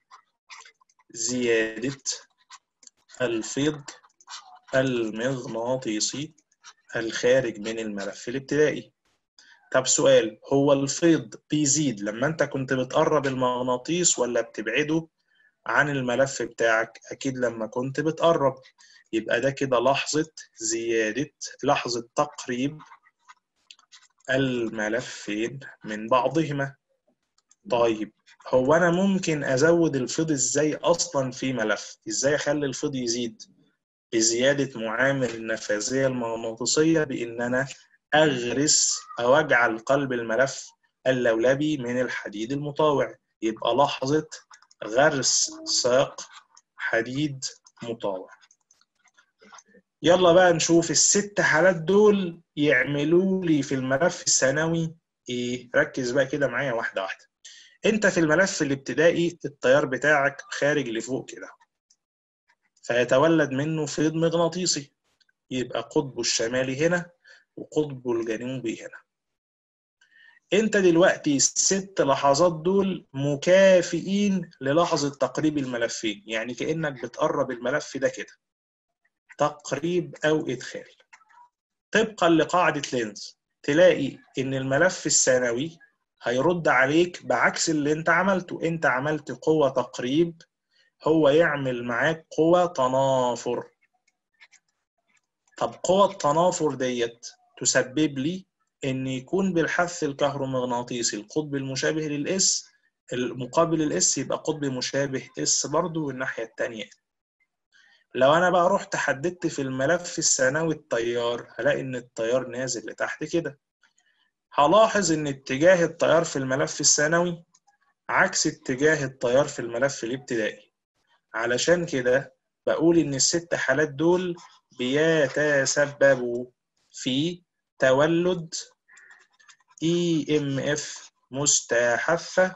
زيادة الفيض المغناطيسي الخارج من الملف الابتدائي طب سؤال هو الفيض بيزيد لما انت كنت بتقرب المغناطيس ولا بتبعده عن الملف بتاعك اكيد لما كنت بتقرب يبقى ده كده لحظة زيادة لحظة تقريب الملفين من بعضهما طيب هو انا ممكن ازود الفيض ازاي اصلا في ملف ازاي اخلي الفيض يزيد بزيادة معامل النفاذية المغناطيسية بان انا اغرس او اجعل قلب الملف اللولبي من الحديد المطاوع يبقى لحظة غرس ساق حديد مطاوع يلا بقى نشوف الست حالات دول يعملوا لي في الملف الثانوي ايه ركز بقى كده معايا واحده واحده انت في الملف الابتدائي التيار بتاعك خارج لفوق كده فيتولد منه فيض مغناطيسي يبقى قطبه الشمالي هنا وقطبه الجنوبي هنا انت دلوقتي الست لحظات دول مكافئين للحظة تقريب الملفين يعني كأنك بتقرب الملف ده كده تقريب أو إدخال طبقا لقاعدة لينز تلاقي إن الملف الثانوي هيرد عليك بعكس اللي انت عملته انت عملت قوة تقريب هو يعمل معاك قوة تنافر طب قوة التنافر ديت تسبب لي ان يكون بالحث الكهرومغناطيسي القطب المشابه للاس المقابل الاس يبقى قطب مشابه اس برضو والناحية التانية لو انا بقى رحت حددت في الملف الثانوي التيار هلاقي ان التيار نازل لتحت كده هلاحظ ان اتجاه التيار في الملف الثانوي عكس اتجاه التيار في الملف الابتدائي علشان كده بقول ان الست حالات دول بيتسببوا في تولد EMF مستحثة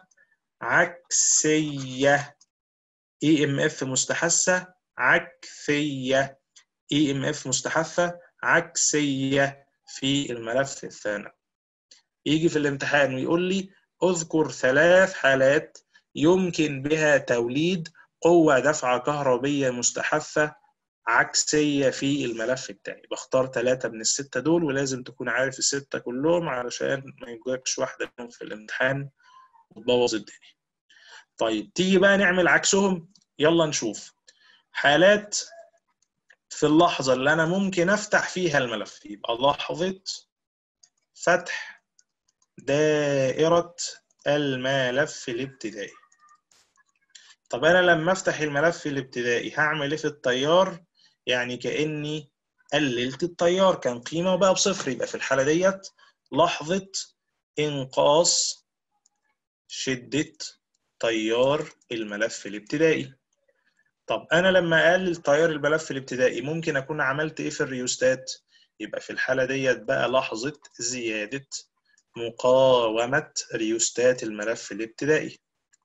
عكسية EMF مستحثة عكسية EMF مستحثة عكسية في الملف الثانوي يجي في الامتحان ويقول لي اذكر ثلاث حالات يمكن بها توليد قوة دفعة كهربية مستحثة عكسية في الملف بتاعي بختار ثلاثة من الستة دول ولازم تكون عارف الستة كلهم علشان ما يجيلكش واحدة منهم في الامتحان وتبوظ الدنيا طيب تيجي بقى نعمل عكسهم يلا نشوف حالات في اللحظة اللي أنا ممكن أفتح فيها الملف يبقى لحظة فتح دائرة الملف الابتدائي طب أنا لما أفتح الملف الابتدائي هعمل إيه في التيار؟ يعني كأني قللت التيار كان قيمة وبقى بصفر يبقى في الحالة ديت لحظة إنقاص شدة تيار الملف الابتدائي طب أنا لما أقلل تيار الملف الابتدائي ممكن أكون عملت إيه في الريوستات؟ يبقى في الحالة ديت بقى لحظة زيادة مقاومة ريوستات الملف الابتدائي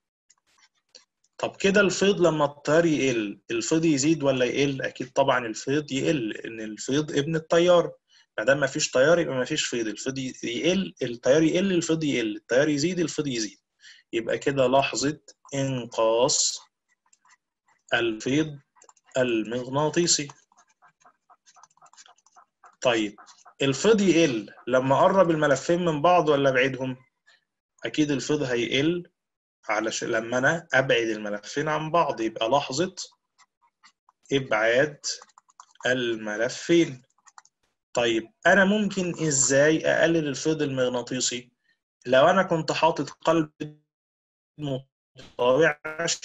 طب كده الفيض لما التيار يقل الفيض يزيد ولا يقل اكيد طبعا الفيض يقل ان الفيض ابن التيار ما دام ما فيش تيار يبقى ما فيش فيض الفيض يقل التيار يقل الفيض يقل التيار يزيد الفيض يزيد يبقى كده لحظة انقاص الفيض المغناطيسي طيب الفيض يقل لما اقرب الملفين من بعض ولا ابعدهم اكيد الفيض هيقل علشان لما انا ابعد الملفين عن بعض يبقى لحظة ابعاد الملفين طيب انا ممكن ازاي اقلل الفيض المغناطيسي لو انا كنت حاطط قلب مطاوع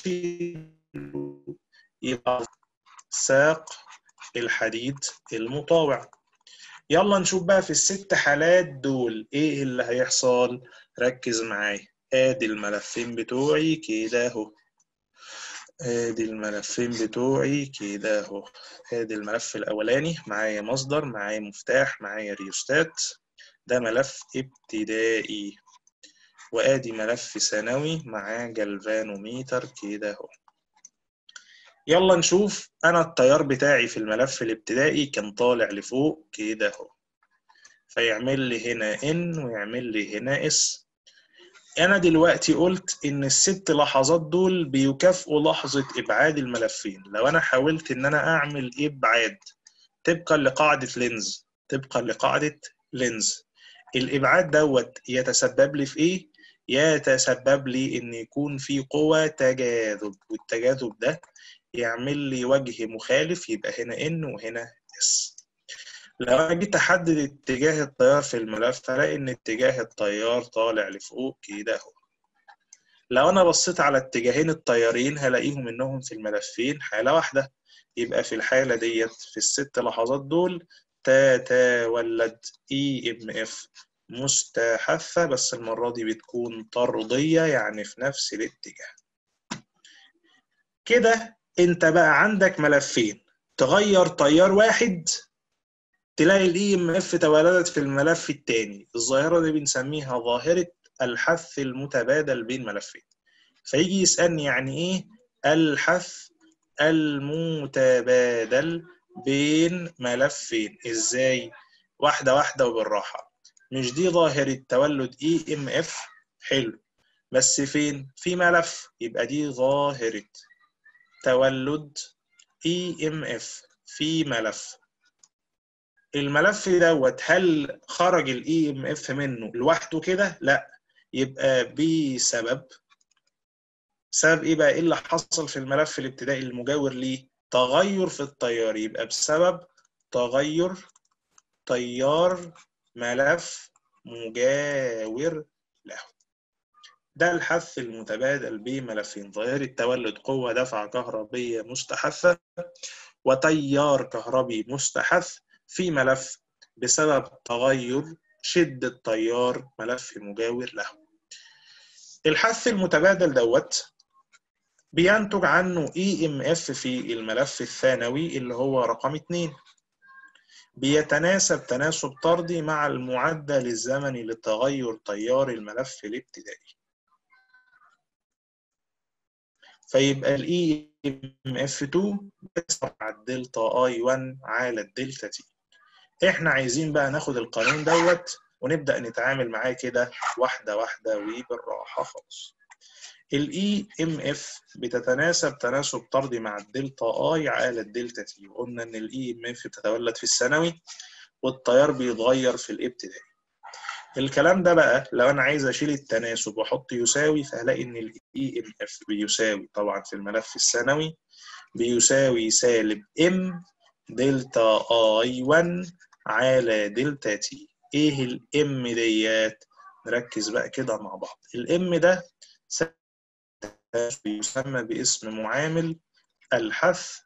يبقى ساق الحديد المطاوع يلا نشوف بقى في الست حالات دول ايه اللي هيحصل ركز معايا ادي الملفين بتوعي كده اهو ادي الملفين بتوعي كده اهو ادي الملف الاولاني معايا مصدر معايا مفتاح معايا ريوستات ده ملف ابتدائي وادي ملف ثانوي معاه جلفانوميتر كده اهو يلا نشوف انا التيار بتاعي في الملف الابتدائي كان طالع لفوق كده اهو فيعمل لي هنا ان ويعمل لي هنا اس انا دلوقتي قلت ان الست لحظات دول بيكافئوا لحظة ابعاد الملفين لو انا حاولت ان انا اعمل ابعاد طبقا لقاعدة لينز طبقا لقاعدة لينز الابعاد دوت يتسبب لي في ايه يتسبب لي ان يكون في قوة تجاذب والتجاذب ده يعمل لي وجه مخالف يبقى هنا ان وهنا اس لو انا جيت احدد اتجاه التيار في الملف هلاقي ان اتجاه التيار طالع لفوق كده اهو لو انا بصيت على اتجاهين التيارين هلاقيهم انهم في الملفين حاله واحده يبقى في الحاله ديت في الست لحظات دول تتولد اي ام اف مستحثه بس المره دي بتكون طرديه يعني في نفس الاتجاه كده انت بقى عندك ملفين تغير تيار واحد تلاقي الاي ام اف تولدت في الملف الثاني الظاهره دي بنسميها ظاهره الحث المتبادل بين ملفين فيجي يسالني يعني ايه الحث المتبادل بين ملفين ازاي واحده واحده وبالراحه مش دي ظاهره تولد اي ام اف حلو بس فين في ملف يبقى دي ظاهره تولد EMF في ملف الملف دوت هل خرج ال EMF منه لوحده كده؟ لا يبقى بسبب سبب ايه بقى؟ ايه اللي حصل في الملف الابتدائي المجاور ليه؟ تغير في التيار يبقى بسبب تغير تيار ملف مجاور له ده الحث المتبادل بملفين ظاهرة تولد قوة دفع كهربية مستحثة وتيار كهربي مستحث في ملف بسبب تغير شدة تيار ملف مجاور له الحث المتبادل دوت بينتج عنه EMF في الملف الثانوي اللي هو رقم 2 بيتناسب تناسب طردي مع المعدل الزمني لتغير تيار الملف الابتدائي فيبقى الاي ام اف 2 بيساوي الدلتا اي 1 على الدلتا تي احنا عايزين بقى ناخد القانون دوت ونبدا نتعامل معاه كده واحده واحده وبالراحه خالص الاي ام اف بتتناسب تناسب طردي مع الدلتا اي على الدلتا تي وقلنا ان الاي ام اف بتتولد في الثانوي والتيار بيتغير في الابتدائي الكلام ده بقى لو انا عايز اشيل التناسب واحط يساوي فهلاقي ان الاي ام اف بيساوي طبعا في الملف الثانوي بيساوي سالب ام دلتا اي 1 على دلتا تي ايه الام ديت نركز بقى كده مع بعض الام ده يسمى باسم معامل الحث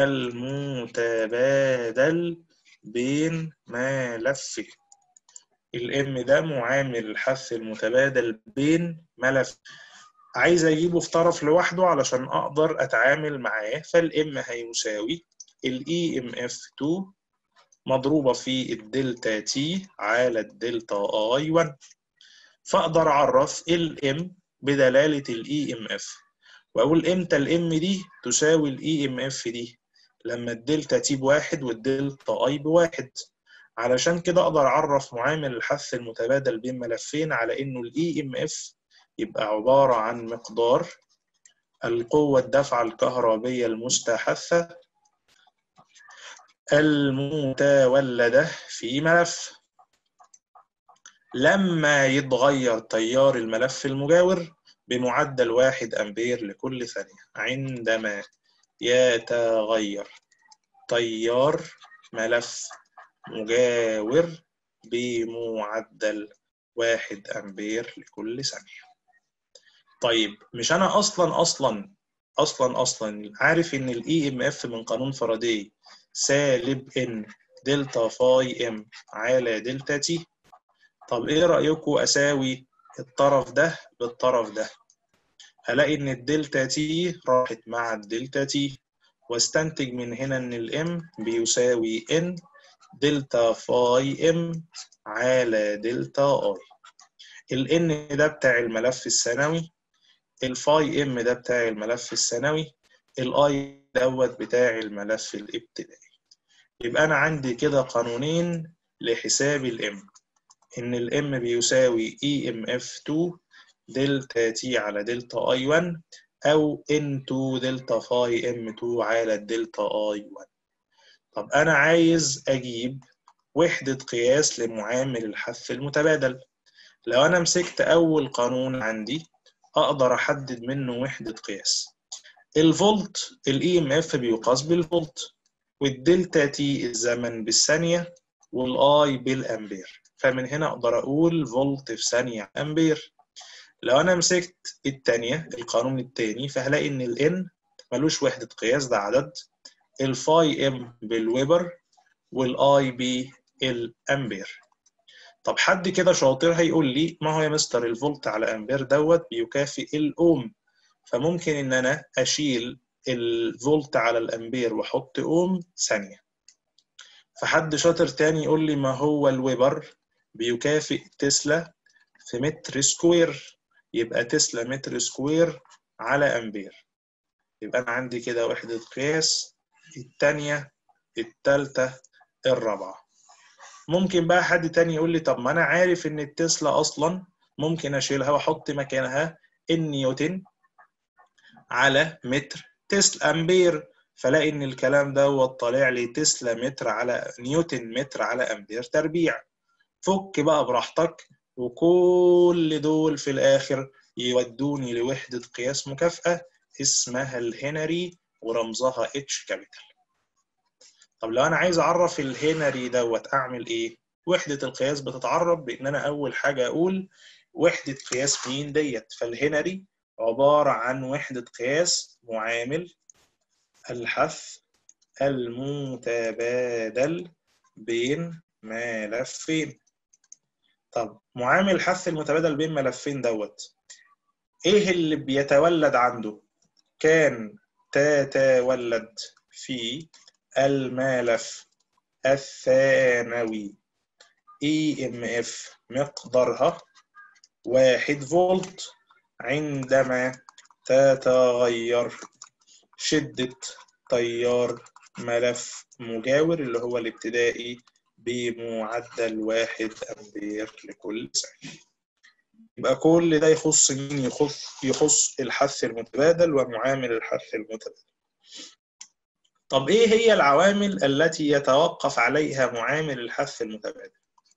المتبادل بين ملفين الام ده معامل الحث المتبادل بين ملف عايز اجيبه في طرف لوحده علشان اقدر اتعامل معاه فالام هيساوي الاي ام اف 2 مضروبه في الدلتا تي على الدلتا اي 1 فاقدر اعرف الام بدلاله الاي ام اف واقول امتى الام دي تساوي الاي ام اف دي لما الدلتا تي بواحد والدلتا اي بواحد علشان كده اقدر اعرف معامل الحث المتبادل بين ملفين على انه الاي ام اف يبقى عباره عن مقدار القوه الدفعه الكهربيه المستحثه المتولده في ملف لما يتغير تيار الملف المجاور بمعدل واحد أمبير لكل ثانية عندما يتغير تيار ملف مجاور بمعدل واحد أمبير لكل ثانية طيب مش أنا أصلا أصلا أصلا أصلا عارف إن ال EMF من قانون فاراداي سالب إن دلتا فاي إم على دلتا تي طب إيه رأيكم أساوي الطرف ده بالطرف ده هلاقي إن الدلتا تي راحت مع الدلتا تي واستنتج من هنا إن الإم بيساوي إن دلتا فاي إم على دلتا اي الان ده بتاع الملف الثانوي الفاي ام ده بتاع الملف الثانوي الاي دوت بتاع الملف الابتدائي يبقى انا عندي كده قانونين لحساب الام ان الام بيساوي اي ام اف 2 دلتا تي على دلتا اي 1 او ان 2 دلتا فاي ام 2 على الدلتا اي 1 طب انا عايز اجيب وحدة قياس لمعامل الحث المتبادل لو أنا مسكت أول قانون عندي أقدر أحدد منه وحدة قياس الفولت ال EMF بيقاس بالفولت والدلتا تي الزمن بالثانية والاي بالأمبير فمن هنا أقدر أقول فولت في ثانية أمبير لو أنا مسكت التانية القانون التاني فهلاقي إن ال N ملوش وحدة قياس ده عدد الفاي ام بالويبر والاي بالامبير طب حد كده شاطر هيقول لي ما هو يا مستر الفولت على امبير دوت بيكافئ الاوم فممكن ان انا اشيل الفولت على الامبير واحط اوم ثانيه فحد شاطر تاني يقول لي ما هو الويبر بيكافئ تسلا في متر سكوير يبقى تسلا متر سكوير على امبير يبقى انا عندي كده وحده قياس الثانيه الثالثه الرابعه ممكن بقى حد تاني يقول لي طب ما انا عارف ان التسلا اصلا ممكن اشيلها واحط مكانها النيوتن على متر تسلا امبير فلاقي ان الكلام دوت طالع لي تسلا متر على نيوتن متر على امبير تربيع فك بقى براحتك وكل دول في الاخر يودوني لوحدة قياس مكافأة اسمها الهنري ورمزها اتش كابيتال طب لو انا عايز اعرف الهنري دوت اعمل ايه وحدة القياس بتتعرف بان انا اول حاجة اقول وحدة قياس مين ديت فالهنري عبارة عن وحدة قياس معامل الحث المتبادل بين ملفين طب معامل الحث المتبادل بين ملفين دوت ايه اللي بيتولد عنده كان تتولد في الملف الثانوي EMF مقدارها واحد فولت عندما تتغير شدة تيار ملف مجاور اللي هو الابتدائي بمعدل واحد أمبير لكل ثانية يبقى كل ده يخص مين يخص يخص الحث المتبادل ومعامل الحث المتبادل طب ايه هي العوامل التي يتوقف عليها معامل الحث المتبادل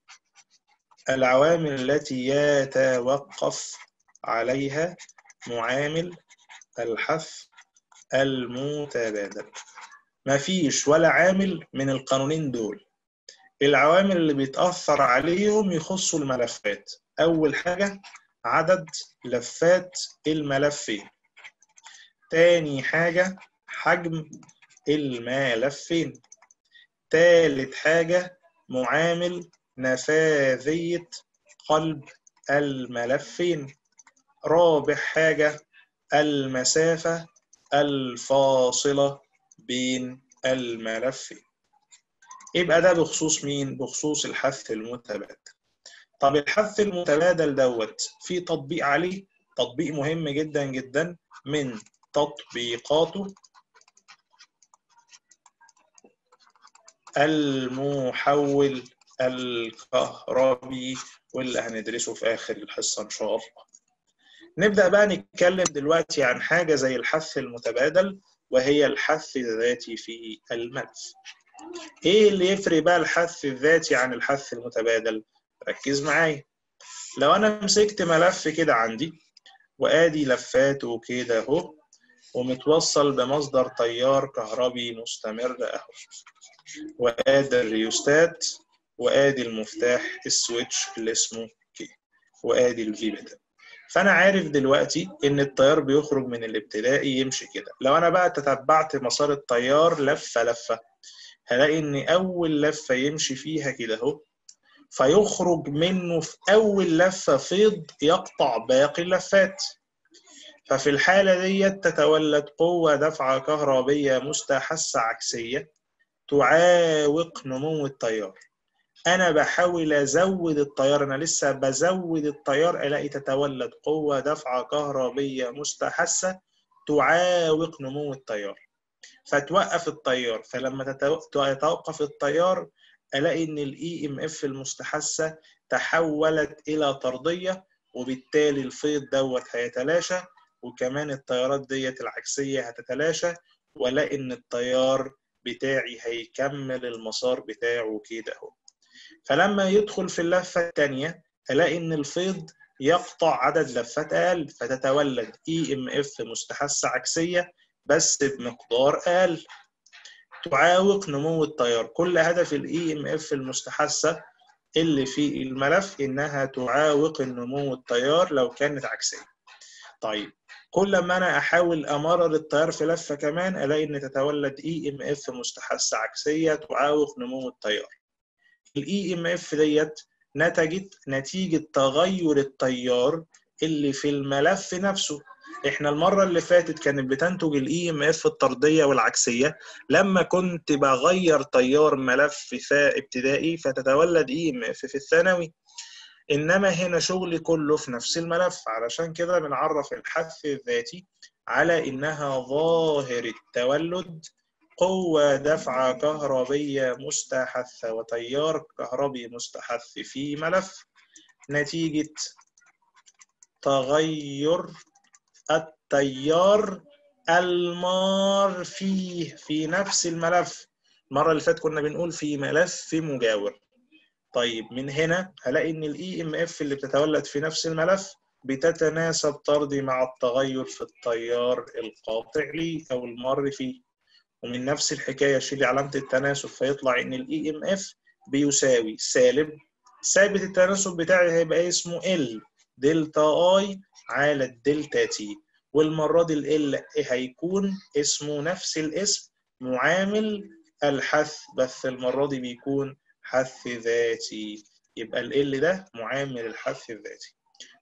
العوامل التي يتوقف عليها معامل الحث المتبادل مفيش ولا عامل من القانونين دول العوامل اللي بيتأثر عليهم يخصوا الملفات أول حاجة عدد لفات الملفين تاني حاجة حجم الملفين تالت حاجة معامل نفاذية قلب الملفين رابع حاجة المسافة الفاصلة بين الملفين يبقى ده بخصوص مين؟ بخصوص الحث المتبادل طب الحث المتبادل دوت في تطبيق عليه تطبيق مهم جدا جدا من تطبيقاته المحول الكهربي واللي هندرسه في آخر الحصة إن شاء الله نبدأ بقى نتكلم دلوقتي عن حاجة زي الحث المتبادل وهي الحث الذاتي في الملف ايه اللي يفرق بقى الحث الذاتي عن الحث المتبادل ركز معايا لو انا مسكت ملف كده عندي وادي لفاته كده اهو ومتوصل بمصدر تيار كهربي مستمر اهو وادي الريوستات وادي المفتاح السويتش اللي اسمه كي وادي الفي بتا فانا عارف دلوقتي ان التيار بيخرج من الابتدائي يمشي كده لو انا بقى تتبعت مسار التيار لفه لفه هلاقي ان اول لفه يمشي فيها كده اهو فيخرج منه في اول لفه فيض يقطع باقي اللفات ففي الحالة دي تتولد قوة دفعة كهربية مستحثة عكسية تعاوق نمو التيار أنا بحاول أزود التيار أنا لسه بزود التيار ألاقي تتولد قوة دفعة كهربية مستحثة تعاوق نمو التيار فتوقف التيار فلما تتوقف التيار ألاقي إن الإي إم إف المستحثة تحولت إلى طردية وبالتالي الفيض دوت هيتلاشى وكمان التيارات ديت العكسية هتتلاشى ولا إن التيار بتاعي هيكمل المسار بتاعه كده اهو فلما يدخل في اللفة الثانية هلاقي إن الفيض يقطع عدد لفات أقل فتتولد اي ام اف مستحثة عكسية بس بمقدار أقل تعاوق نمو التيار كل هدف الاي ام اف المستحثة اللي في الملف إنها تعاوق النمو التيار لو كانت عكسية طيب كل ما انا احاول امرر التيار في لفه كمان الاقي ان تتولد اي ام اف مستحثه عكسيه تعاوق نمو التيار الاي ام اف ديت نتجت نتيجه تغير التيار اللي في الملف نفسه احنا المره اللي فاتت كانت بتنتج الاي ام اف الطرديه والعكسيه لما كنت بغير تيار ملف ابتدائي فتتولد اي ام اف في الثانوي انما هنا شغلي كله في نفس الملف علشان كده بنعرف الحث الذاتي على انها ظاهر التولد قوة دفعة كهربية مستحثة وتيار كهربي مستحث في ملف نتيجة تغير التيار المار فيه في نفس الملف المرة اللي فاتت كنا بنقول في ملف مجاور طيب من هنا هلاقي ان الاي ام اف اللي بتتولد في نفس الملف بتتناسب طردي مع التغير في التيار القاطع لي او المر فيه ومن نفس الحكايه شيلي علامه التناسب فيطلع ان الاي ام اف بيساوي سالب ثابت التناسب بتاعي هيبقى اسمه ال دلتا اي على الدلتا تي والمره دي ال هيكون اسمه نفس الاسم معامل الحث بس المره دي بيكون حث ذاتي يبقى ال ده معامل الحث الذاتي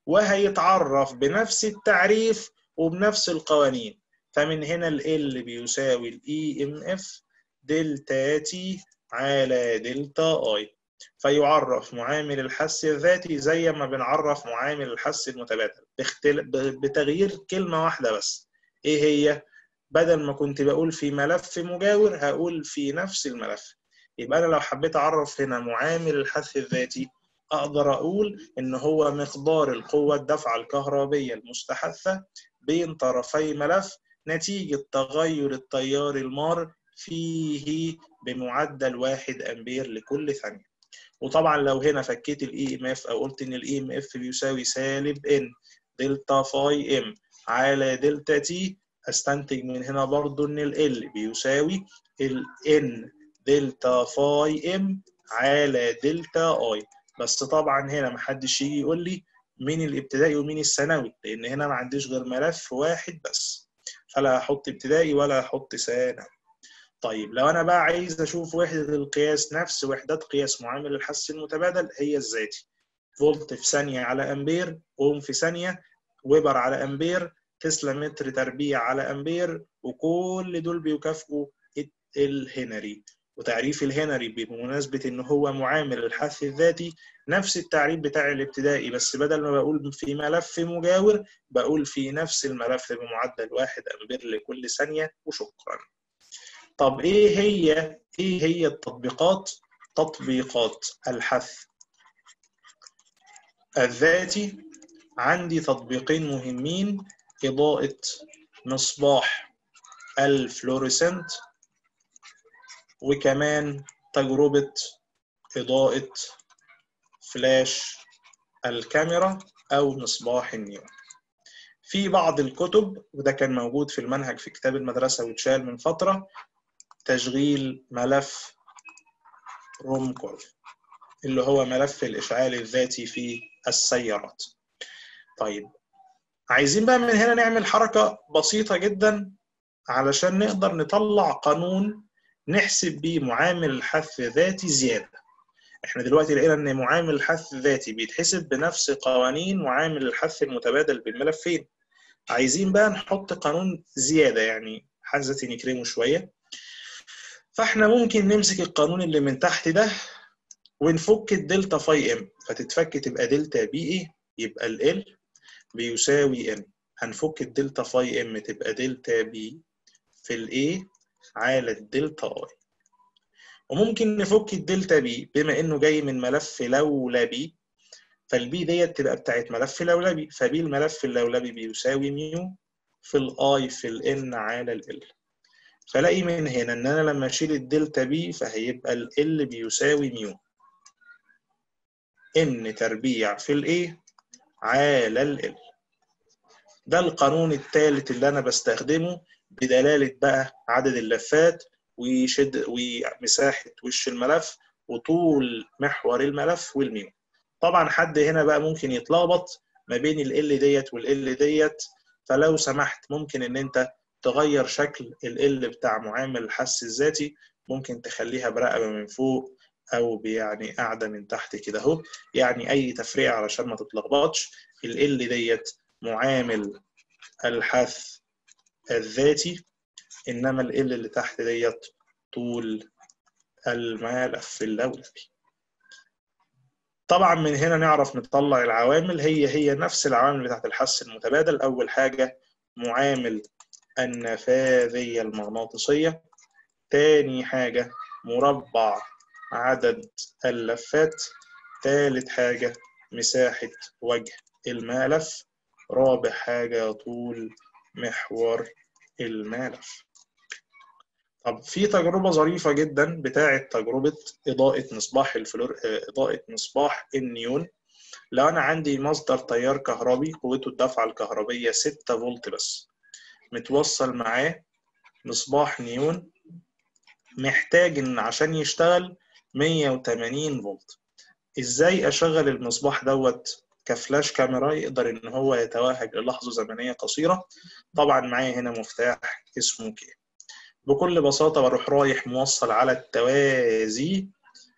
وهيتعرف بنفس التعريف وبنفس القوانين فمن هنا ال بيساوي الاي ام اف دلتا تي على دلتا اي فيعرف معامل الحث الذاتي زي ما بنعرف معامل الحث المتبادل باختل... بتغيير كلمة واحدة بس ايه هي بدل ما كنت بقول في ملف مجاور هقول في نفس الملف يبقى انا لو حبيت اعرف هنا معامل الحث الذاتي اقدر اقول ان هو مقدار القوه الدفعه الكهربيه المستحثه بين طرفي ملف نتيجه تغير التيار المار فيه بمعدل 1 امبير لكل ثانيه وطبعا لو هنا فكيت الاي ام اف او قلت ان الاي ام اف بيساوي سالب ان دلتا فاي ام على دلتا تي استنتج من هنا برضو ان ال بيساوي ال ان دلتا فاي ام على دلتا اي بس طبعا هنا محدش يجي يقول لي مين الابتدائي ومين الثانوي لان هنا ما عنديش غير ملف واحد بس فلا هحط ابتدائي ولا هحط ثانوي طيب لو انا بقى عايز اشوف وحده القياس نفس وحدات قياس معامل الحث المتبادل هي الذاتي فولت في ثانيه على امبير اوم في ثانيه ويبر على امبير تسلا متر تربيع على امبير وكل دول بيكافئوا الهنري وتعريف الهنري بمناسبة إن هو معامل الحث الذاتي نفس التعريف بتاع الابتدائي بس بدل ما بقول في ملف مجاور بقول في نفس الملف بمعدل واحد أمبير لكل ثانية وشكرا. طب إيه هي إيه هي التطبيقات؟ تطبيقات الحث الذاتي عندي تطبيقين مهمين إضاءة مصباح الفلوريسنت وكمان تجربة إضاءة فلاش الكاميرا أو مصباح النيون في بعض الكتب وده كان موجود في المنهج في كتاب المدرسة واتشال من فترة تشغيل ملف روم كورف اللي هو ملف الإشعال الذاتي في السيارات طيب عايزين بقى من هنا نعمل حركة بسيطة جدا علشان نقدر نطلع قانون نحسب بيه معامل الحث ذاتي زيادة احنا دلوقتي لقينا ان معامل الحث الذاتي بيتحسب بنفس قوانين معامل الحث المتبادل بين ملفين عايزين بقى نحط قانون زيادة يعني حزة نكرمه شوية فاحنا ممكن نمسك القانون اللي من تحت ده ونفك الدلتا فاي ام فتتفك تبقى دلتا بي اي يبقى ال ال بيساوي ام هنفك الدلتا فاي ام تبقى دلتا بي في الاي على الدلتا اي وممكن نفك الدلتا بي بما انه جاي من ملف لولبي فالبي ديت تبقى بتاعت ملف لولبي فبي الملف اللولبي بيساوي ميو في الاي في الان على ال فلاقي من هنا ان انا لما اشيل الدلتا بي فهيبقى ال بيساوي ميو ان تربيع في الايه على ال ده القانون الثالث اللي انا بستخدمه بدلاله بقى عدد اللفات وشد ومساحه وش الملف وطول محور الملف والميو طبعا حد هنا بقى ممكن يتلخبط ما بين ال ديت وال ديت فلو سمحت ممكن ان انت تغير شكل ال بتاع معامل الحس الذاتي ممكن تخليها برقبه من فوق او يعني قاعده من تحت كده اهو يعني اي تفريع علشان ما تتلخبطش ال ديت معامل الحث الذاتي انما ال اللي تحت ديت طول الملف اللولبي طبعا من هنا نعرف نطلع العوامل هي هي نفس العوامل بتاعت الحس المتبادل اول حاجه معامل النفاذيه المغناطيسيه تاني حاجه مربع عدد اللفات ثالث حاجة مساحة وجه الملف رابع حاجة طول محور الملف طب في تجربة ظريفة جدا بتاعة تجربة إضاءة مصباح الفلور إضاءة مصباح النيون لو أنا عندي مصدر تيار كهربي قوته الدفعة الكهربية 6 فولت بس متوصل معاه مصباح نيون محتاج إن عشان يشتغل 180 فولت ازاي اشغل المصباح دوت كفلاش كاميرا يقدر ان هو يتوهج للحظه زمنيه قصيره طبعا معايا هنا مفتاح اسمه كي بكل بساطه بروح رايح موصل على التوازي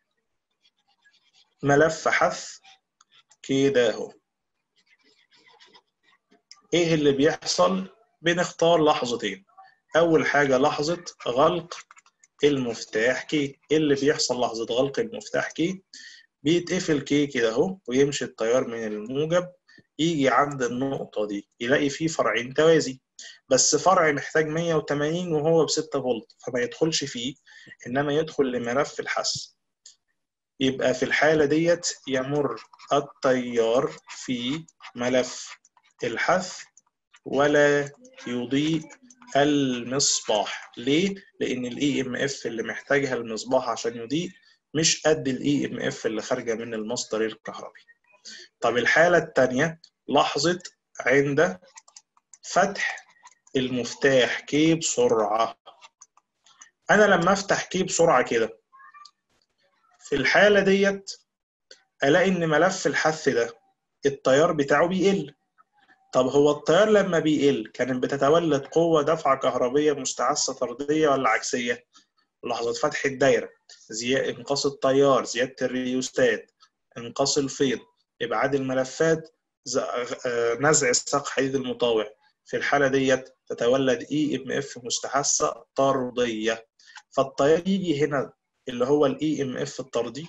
ملف حث كده اهو ايه اللي بيحصل بنختار لحظتين اول حاجه لحظه غلق المفتاح كي ايه اللي بيحصل لحظه غلق المفتاح كي بيتقفل كي كده اهو ويمشي التيار من الموجب يجي عند النقطة دي يلاقي فيه فرعين توازي بس فرع محتاج 180 وهو ب 6 فولت فما يدخلش فيه إنما يدخل لملف الحس يبقى في الحالة ديت يمر التيار في ملف الحث ولا يضيء المصباح ليه؟ لأن الاي ام اف اللي محتاجها المصباح عشان يضيء مش قد الاي ام اف اللي خارجه من المصدر الكهربي. طب الحالة الثانية لحظة عند فتح المفتاح كي بسرعة. أنا لما أفتح كي بسرعة كده في الحالة ديت ألاقي إن ملف الحث ده التيار بتاعه بيقل طب هو التيار لما بيقل كانت بتتولد قوة دفعة كهربية مستعثة طردية ولا عكسية؟ لحظة فتح الدايرة زي... انقاص التيار زيادة الريوستات انقاص الفيض إبعاد الملفات ز... نزع ساق حديد المطاوع في الحالة ديت تتولد اي ام اف مستحثة طردية فالتيار يجي هنا اللي هو الاي ام اف الطردي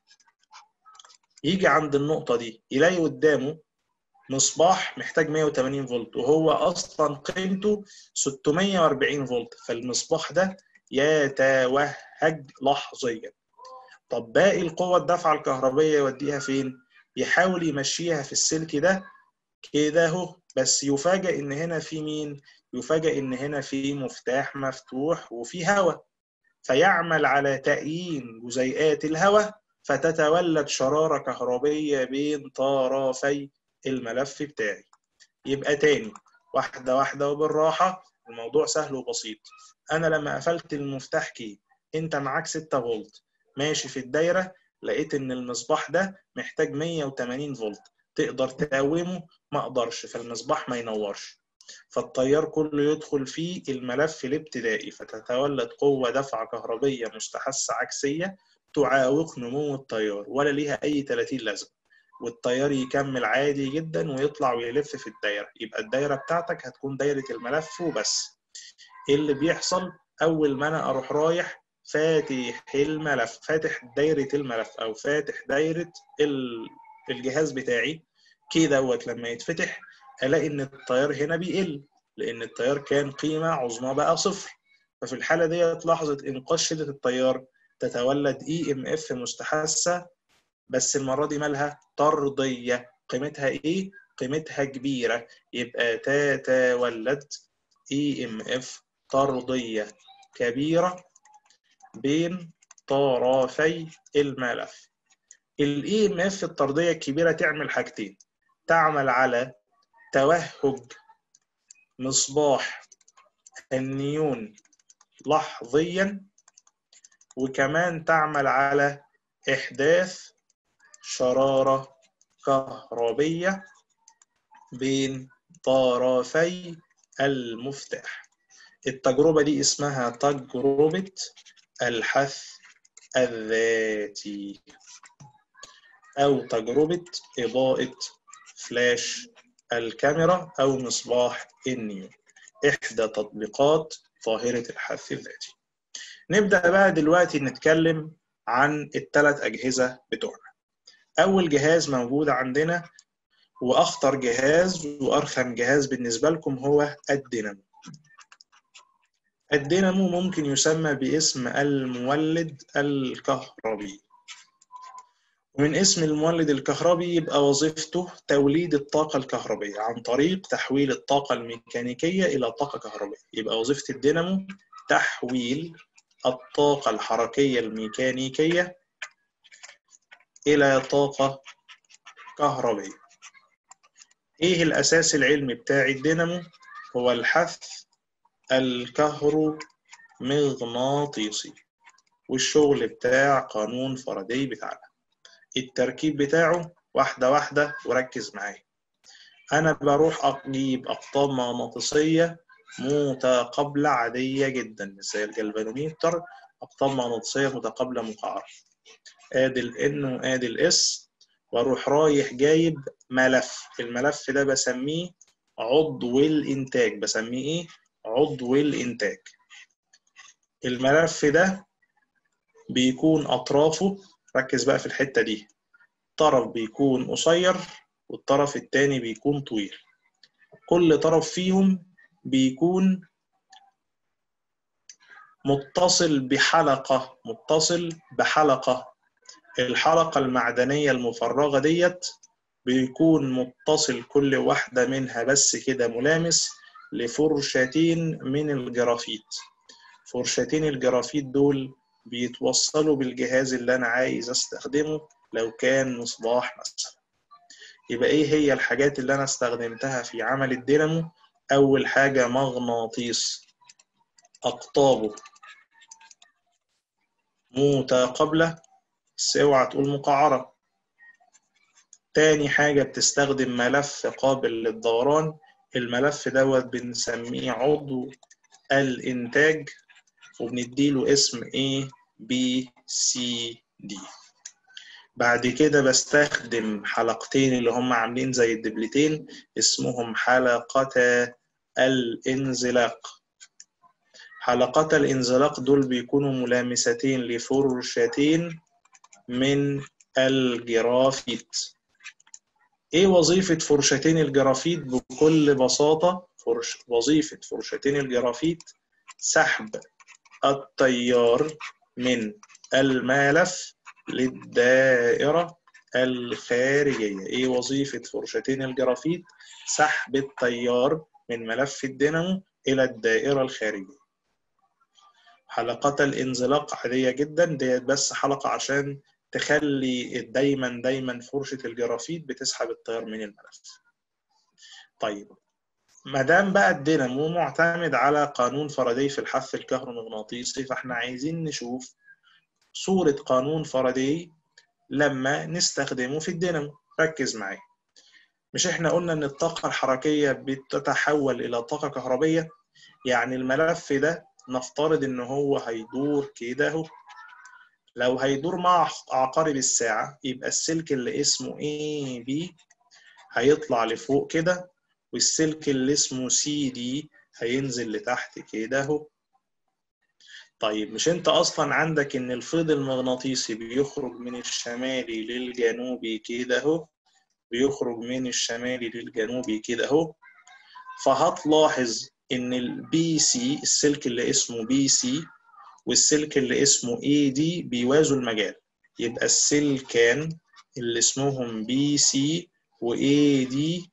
يجي عند النقطة دي يلاقي قدامه مصباح محتاج 180 فولت وهو اصلا قيمته 640 فولت فالمصباح ده يتوهج لحظيا طب باقي القوة الدفعة الكهربية يوديها فين؟ يحاول يمشيها في السلك ده كده اهو بس يفاجئ ان هنا في مين؟ يفاجئ ان هنا في مفتاح مفتوح وفي هواء فيعمل على تأيين جزيئات الهواء فتتولد شرارة كهربية بين طرفي الملف بتاعي يبقى تاني واحدة واحدة وبالراحة الموضوع سهل وبسيط أنا لما قفلت المفتاح كي أنت معاك 6 فولت ماشي في الدايرة لقيت إن المصباح ده محتاج 180 فولت تقدر تقومه ما أقدرش فالمصباح ما ينورش فالتيار كله يدخل في الملف الابتدائي فتتولد قوة دفع كهربية مستحثة عكسية تعاوق نمو التيار ولا ليها أي 30 لازمة والتيار يكمل عادي جدا ويطلع ويلف في الدايرة يبقى الدايرة بتاعتك هتكون دايرة الملف وبس ايه اللي بيحصل أول ما أنا أروح رايح فاتح الملف فاتح دايرة الملف أو فاتح دايرة الجهاز بتاعي كده دوت لما يتفتح الاقي ان التيار هنا بيقل لان التيار كان قيمه عظمى بقى صفر ففي الحاله ديت لحظه انقاذ شده التيار تتولد اي ام اف مستحثه بس المره دي مالها طرديه قيمتها ايه قيمتها كبيره يبقى تتولد اي ام اف طرديه كبيره بين طرفي الملف الاي ام اف الطرديه الكبيره تعمل حاجتين تعمل على توهج مصباح النيون لحظيا وكمان تعمل على إحداث شرارة كهربية بين طرفي المفتاح التجربة دي اسمها تجربة الحث الذاتي أو تجربة إضاءة فلاش الكاميرا أو مصباح النيون إحدى تطبيقات ظاهرة الحث الذاتي نبدأ بقى دلوقتي نتكلم عن الثلاث أجهزة بتوعنا أول جهاز موجود عندنا وأخطر جهاز وأرخم جهاز بالنسبة لكم هو الدينامو الدينامو ممكن يسمى باسم المولد الكهربي ومن اسم المولد الكهربي يبقى وظيفته توليد الطاقة الكهربية عن طريق تحويل الطاقة الميكانيكية إلى طاقة كهربية يبقى وظيفة الدينامو تحويل الطاقة الحركية الميكانيكية إلى طاقة كهربية إيه الأساس العلمي بتاع الدينامو؟ هو الحث الكهرومغناطيسي والشغل بتاع قانون فاراداي بتاعنا التركيب بتاعه واحدة واحدة وركز معايا أنا بروح أجيب أقطاب مغناطيسية متقابلة عادية جدا زي الجلفانوميتر أقطاب مغناطيسية متقابلة مقعرة آدي ال N وآدي ال S وأروح رايح جايب ملف الملف ده بسميه عضو الإنتاج بسميه إيه؟ عضو الإنتاج الملف ده بيكون أطرافه ركز بقى في الحتة دي طرف بيكون قصير والطرف التاني بيكون طويل كل طرف فيهم بيكون متصل بحلقة متصل بحلقة الحلقة المعدنية المفرغة ديت بيكون متصل كل واحدة منها بس كده ملامس لفرشتين من الجرافيت فرشتين الجرافيت دول بيتوصلوا بالجهاز اللي أنا عايز أستخدمه لو كان مصباح مثلا يبقى إيه هي الحاجات اللي أنا استخدمتها في عمل الدينامو أول حاجة مغناطيس أقطابه متقابلة بس اوعى تقول مقعرة تاني حاجة بتستخدم ملف قابل للدوران الملف دوت بنسميه عضو الإنتاج وبنديله اسم A B C D بعد كده بستخدم حلقتين اللي هم عاملين زي الدبلتين اسمهم حلقتا الانزلاق حلقتا الانزلاق دول بيكونوا ملامستين لفرشتين من الجرافيت ايه وظيفة فرشتين الجرافيت بكل بساطة فرش وظيفة فرشتين الجرافيت سحب التيار من الملف للدائرة الخارجية إيه وظيفة فرشتين الجرافيت؟ سحب التيار من ملف الدينامو إلى الدائرة الخارجية حلقة الانزلاق عادية جدا ديت بس حلقة عشان تخلي دايما دايما فرشة الجرافيت بتسحب التيار من الملف طيب ما دام بقى الدينامو معتمد على قانون فاراداي في الحث الكهرومغناطيسي فاحنا عايزين نشوف صورة قانون فاراداي لما نستخدمه في الدينامو ركز معايا مش احنا قلنا ان الطاقة الحركية بتتحول الى طاقة كهربية يعني الملف ده نفترض ان هو هيدور كده اهو لو هيدور مع عقارب الساعة يبقى السلك اللي اسمه A B هيطلع لفوق كده والسلك اللي اسمه سي دي هينزل لتحت كده اهو طيب مش انت اصلا عندك ان الفيض المغناطيسي بيخرج من الشمالي للجنوبي كده اهو بيخرج من الشمالي للجنوبي كده اهو فهتلاحظ ان البي سي السلك اللي اسمه بي سي والسلك اللي اسمه اي دي بيوازوا المجال يبقى السلكان اللي اسمهم بي سي واي دي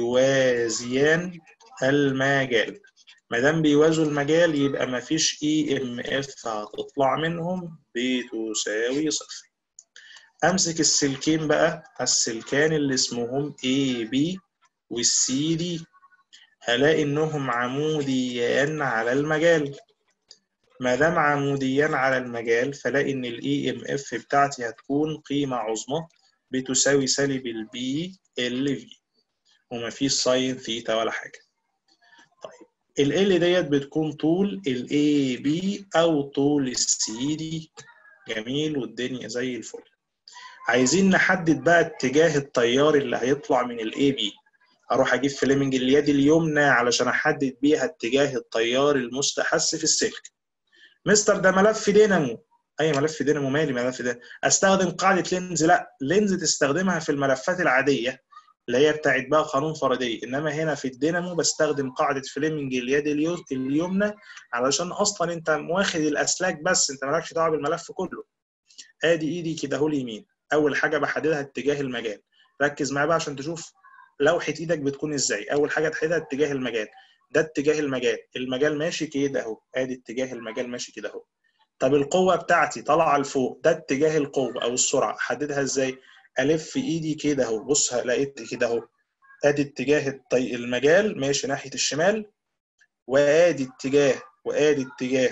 يوازيان المجال ما دام بيوازوا المجال يبقى ما فيش اي ام اف هتطلع منهم بتساوي صفر امسك السلكين بقى السلكان اللي اسمهم اي بي والسي دي هلاقي انهم عموديان على المجال ما دام عموديان على المجال فلاقي ان الاي ام اف بتاعتي هتكون قيمه عظمى بتساوي سالب البي ال في ومفيش ساين ثيتا ولا حاجه طيب ال ديت بتكون طول الاي بي او طول السي دي جميل والدنيا زي الفل عايزين نحدد بقى اتجاه التيار اللي هيطلع من الاي بي اروح اجيب فليمنج اليد اليمنى علشان احدد بيها اتجاه التيار المستحث في السلك مستر ده ملف دينامو اي ملف دينامو مالي ملف ده استخدم قاعده لينز لا لينز تستخدمها في الملفات العاديه اللي هي بتاعت بقى قانون فاراداي انما هنا في الدينامو بستخدم قاعده فليمنج اليد اليمنى علشان اصلا انت واخد الاسلاك بس انت مالكش دعوه بالملف كله ادي ايدي كده اهو اليمين اول حاجه بحددها اتجاه المجال ركز معايا بقى عشان تشوف لوحه ايدك بتكون ازاي اول حاجه تحددها اتجاه المجال ده اتجاه المجال المجال ماشي كده اهو ادي اتجاه المجال ماشي كده اهو طب القوه بتاعتي طالعه لفوق ده اتجاه القوه او السرعه احددها ازاي الف ايدي كده اهو بص لقيت كده اهو ادي اتجاه المجال ماشي ناحيه الشمال وادي اتجاه وادي اتجاه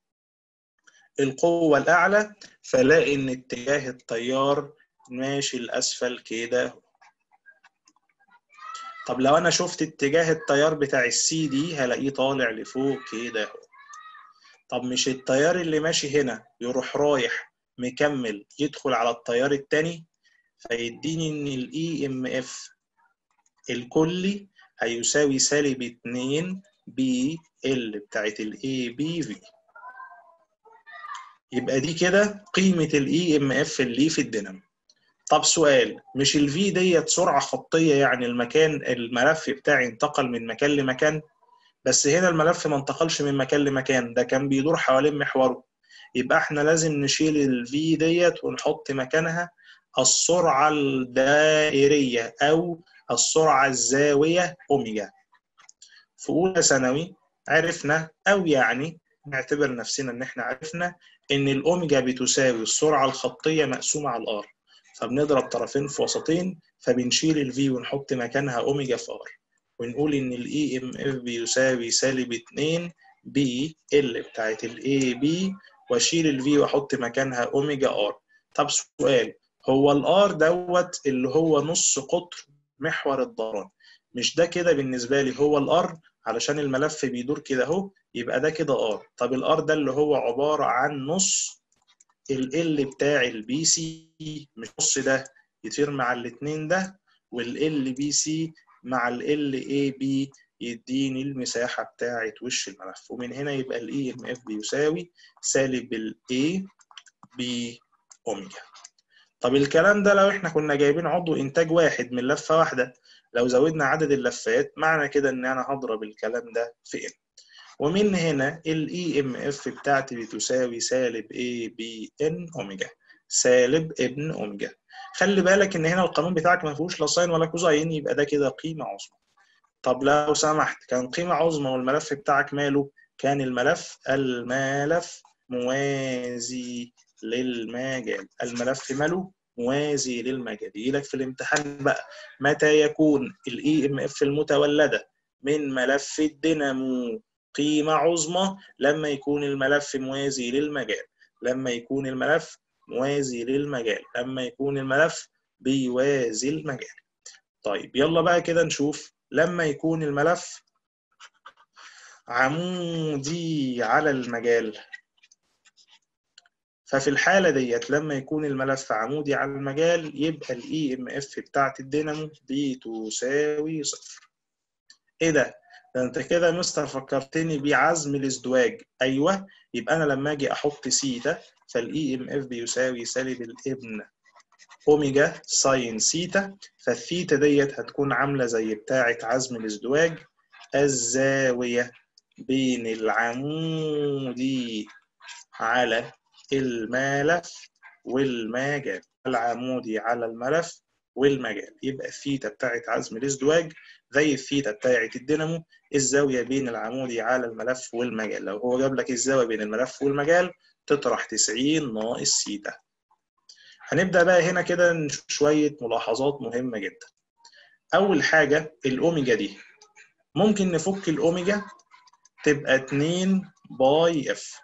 القوه الاعلى فلاقي ان اتجاه التيار ماشي الاسفل كده طب لو انا شفت اتجاه التيار بتاع السي دي هلاقيه طالع لفوق كده اهو طب مش التيار اللي ماشي هنا يروح رايح مكمل يدخل على التيار التاني فيديني ان الاي ام اف الكلي هيساوي سالب 2 بي ال بتاعت الاي بي في يبقى دي كده قيمه الاي ام اف اللي في الدينامو طب سؤال مش الفي ديت سرعه خطيه يعني المكان الملف بتاعي انتقل من مكان لمكان بس هنا الملف ما انتقلش من مكان لمكان ده كان بيدور حوالين محوره يبقى احنا لازم نشيل الفي ديت ونحط مكانها السرعه الدائريه او السرعه الزاويه اوميجا في اولى ثانوي عرفنا او يعني نعتبر نفسنا ان احنا عرفنا ان الاوميجا بتساوي السرعه الخطيه مقسومه على الار فبنضرب طرفين في وسطين فبنشيل الفي ونحط مكانها اوميجا في ار ونقول ان الاي ام اف بيساوي سالب 2 بي ال بتاعت الاي بي واشيل الفي واحط مكانها اوميجا ار طب سؤال هو الار دوت اللي هو نص قطر محور الدوران مش ده كده بالنسبه لي هو الار علشان الملف بيدور كده اهو يبقى ده كده ار طب الار ده اللي هو عباره عن نص ال بتاع البي سي مش نص ده يطير مع الاثنين ده والال بي سي مع ال اي بي يديني المساحه بتاعه وش الملف ومن هنا يبقى الاي ام اف بيساوي سالب الاي بي اوميجا طب الكلام ده لو احنا كنا جايبين عضو انتاج واحد من لفه واحده لو زودنا عدد اللفات معنى كده ان انا هضرب الكلام ده في ان ومن هنا الاي ام اف بتاعتي بتساوي سالب اي بي ان اوميجا سالب ابن اوميجا خلي بالك ان هنا القانون بتاعك ما فيهوش لا ساين ولا كوزاين يبقى ده كده قيمه عظمى طب لو سمحت كان قيمه عظمى والملف بتاعك ماله كان الملف الملف موازي للمجال الملف ماله موازي للمجال يجي لك في الامتحان بقى متى يكون الاي ام اف المتولده من ملف الدينامو قيمة عظمى لما يكون الملف موازي للمجال لما يكون الملف موازي للمجال لما يكون الملف بيوازي المجال طيب يلا بقى كده نشوف لما يكون الملف عمودي على المجال ففي الحالة ديت لما يكون الملف عمودي على المجال يبقى الاي ام اف بتاعت الدينامو بتساوي صفر. ايه ده؟ ده انت كده يا مستر فكرتني بعزم الازدواج، ايوه يبقى انا لما اجي احط سيتا فالاي ام اف بيساوي سالب الابن اوميجا ساين سيتا فالثيتا ديت هتكون عاملة زي بتاعة عزم الازدواج الزاوية بين العمودي على الملف والمجال العمودي على الملف والمجال يبقى الثيتا بتاعت عزم الازدواج زي الثيتا بتاعت الدينامو الزاويه بين العمودي على الملف والمجال لو هو جاب لك الزاويه بين الملف والمجال تطرح 90 ناقص ثيتا هنبدا بقى هنا كده نشوف شويه ملاحظات مهمه جدا اول حاجه الاوميجا دي ممكن نفك الاوميجا تبقى 2 باي اف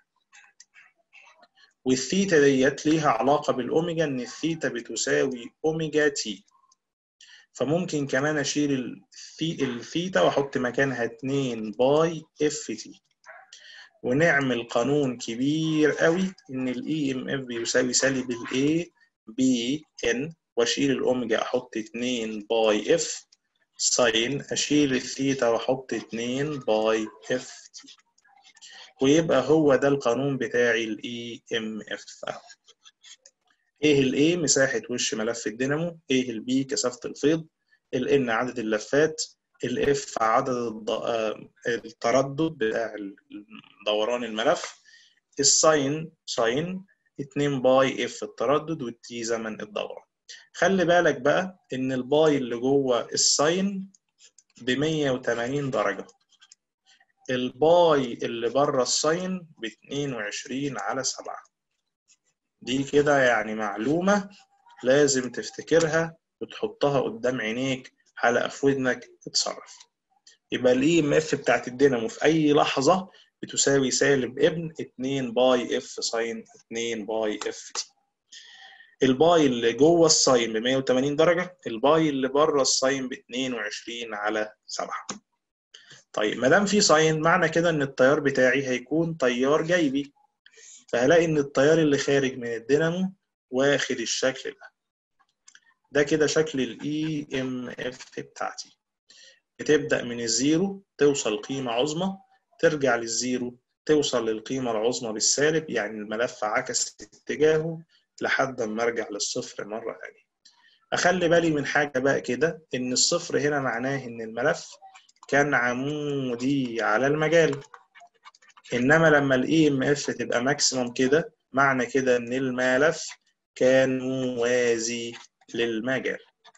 والثيتا ديت ليها علاقة بالأوميجا إن الثيتا بتساوي أوميجا تي فممكن كمان أشيل الثيتا وأحط مكانها 2 باي اف تي ونعمل قانون كبير قوي إن الإي إم إف بيساوي سالب الإي بي إن وأشيل الأوميجا أحط 2 باي اف ساين أشيل الثيتا وأحط 2 باي اف تي ويبقى هو ده القانون بتاعي الاي ام اف ايه الاي مساحه وش ملف الدينامو ايه البي كثافه الفيض الان عدد اللفات الاف عدد التردد بتاع دوران الملف الساين ساين 2 باي اف التردد والتي زمن الدوران خلي بالك بقى ان الباي اللي جوه الساين ب 180 درجه الباي اللي بره الساين ب 22 على 7 دي كده يعني معلومة لازم تفتكرها وتحطها قدام عينيك حلقة في ودنك تتصرف يبقى الاي ام اف بتاعت الدينامو في اي لحظة بتساوي سالب ابن 2 باي اف ساين 2 باي اف تي الباي اللي جوه الساين ب 180 درجة الباي اللي بره الساين ب 22 على 7 طيب ما دام في ساين معنى كده ان التيار بتاعي هيكون تيار جيبي فهلاقي ان التيار اللي خارج من الدينامو واخد الشكل ده ده كده شكل الاي ام اف بتاعتي بتبدا من الزيرو توصل قيمه عظمى ترجع للزيرو توصل للقيمه العظمى بالسالب يعني الملف عكس اتجاهه لحد ما ارجع للصفر مره ثانيه اخلي بالي من حاجه بقى كده ان الصفر هنا معناه ان الملف كان عمودي على المجال انما لما الاي ام اف تبقى ماكسيموم كده معنى كده ان الملف كان موازي للمجال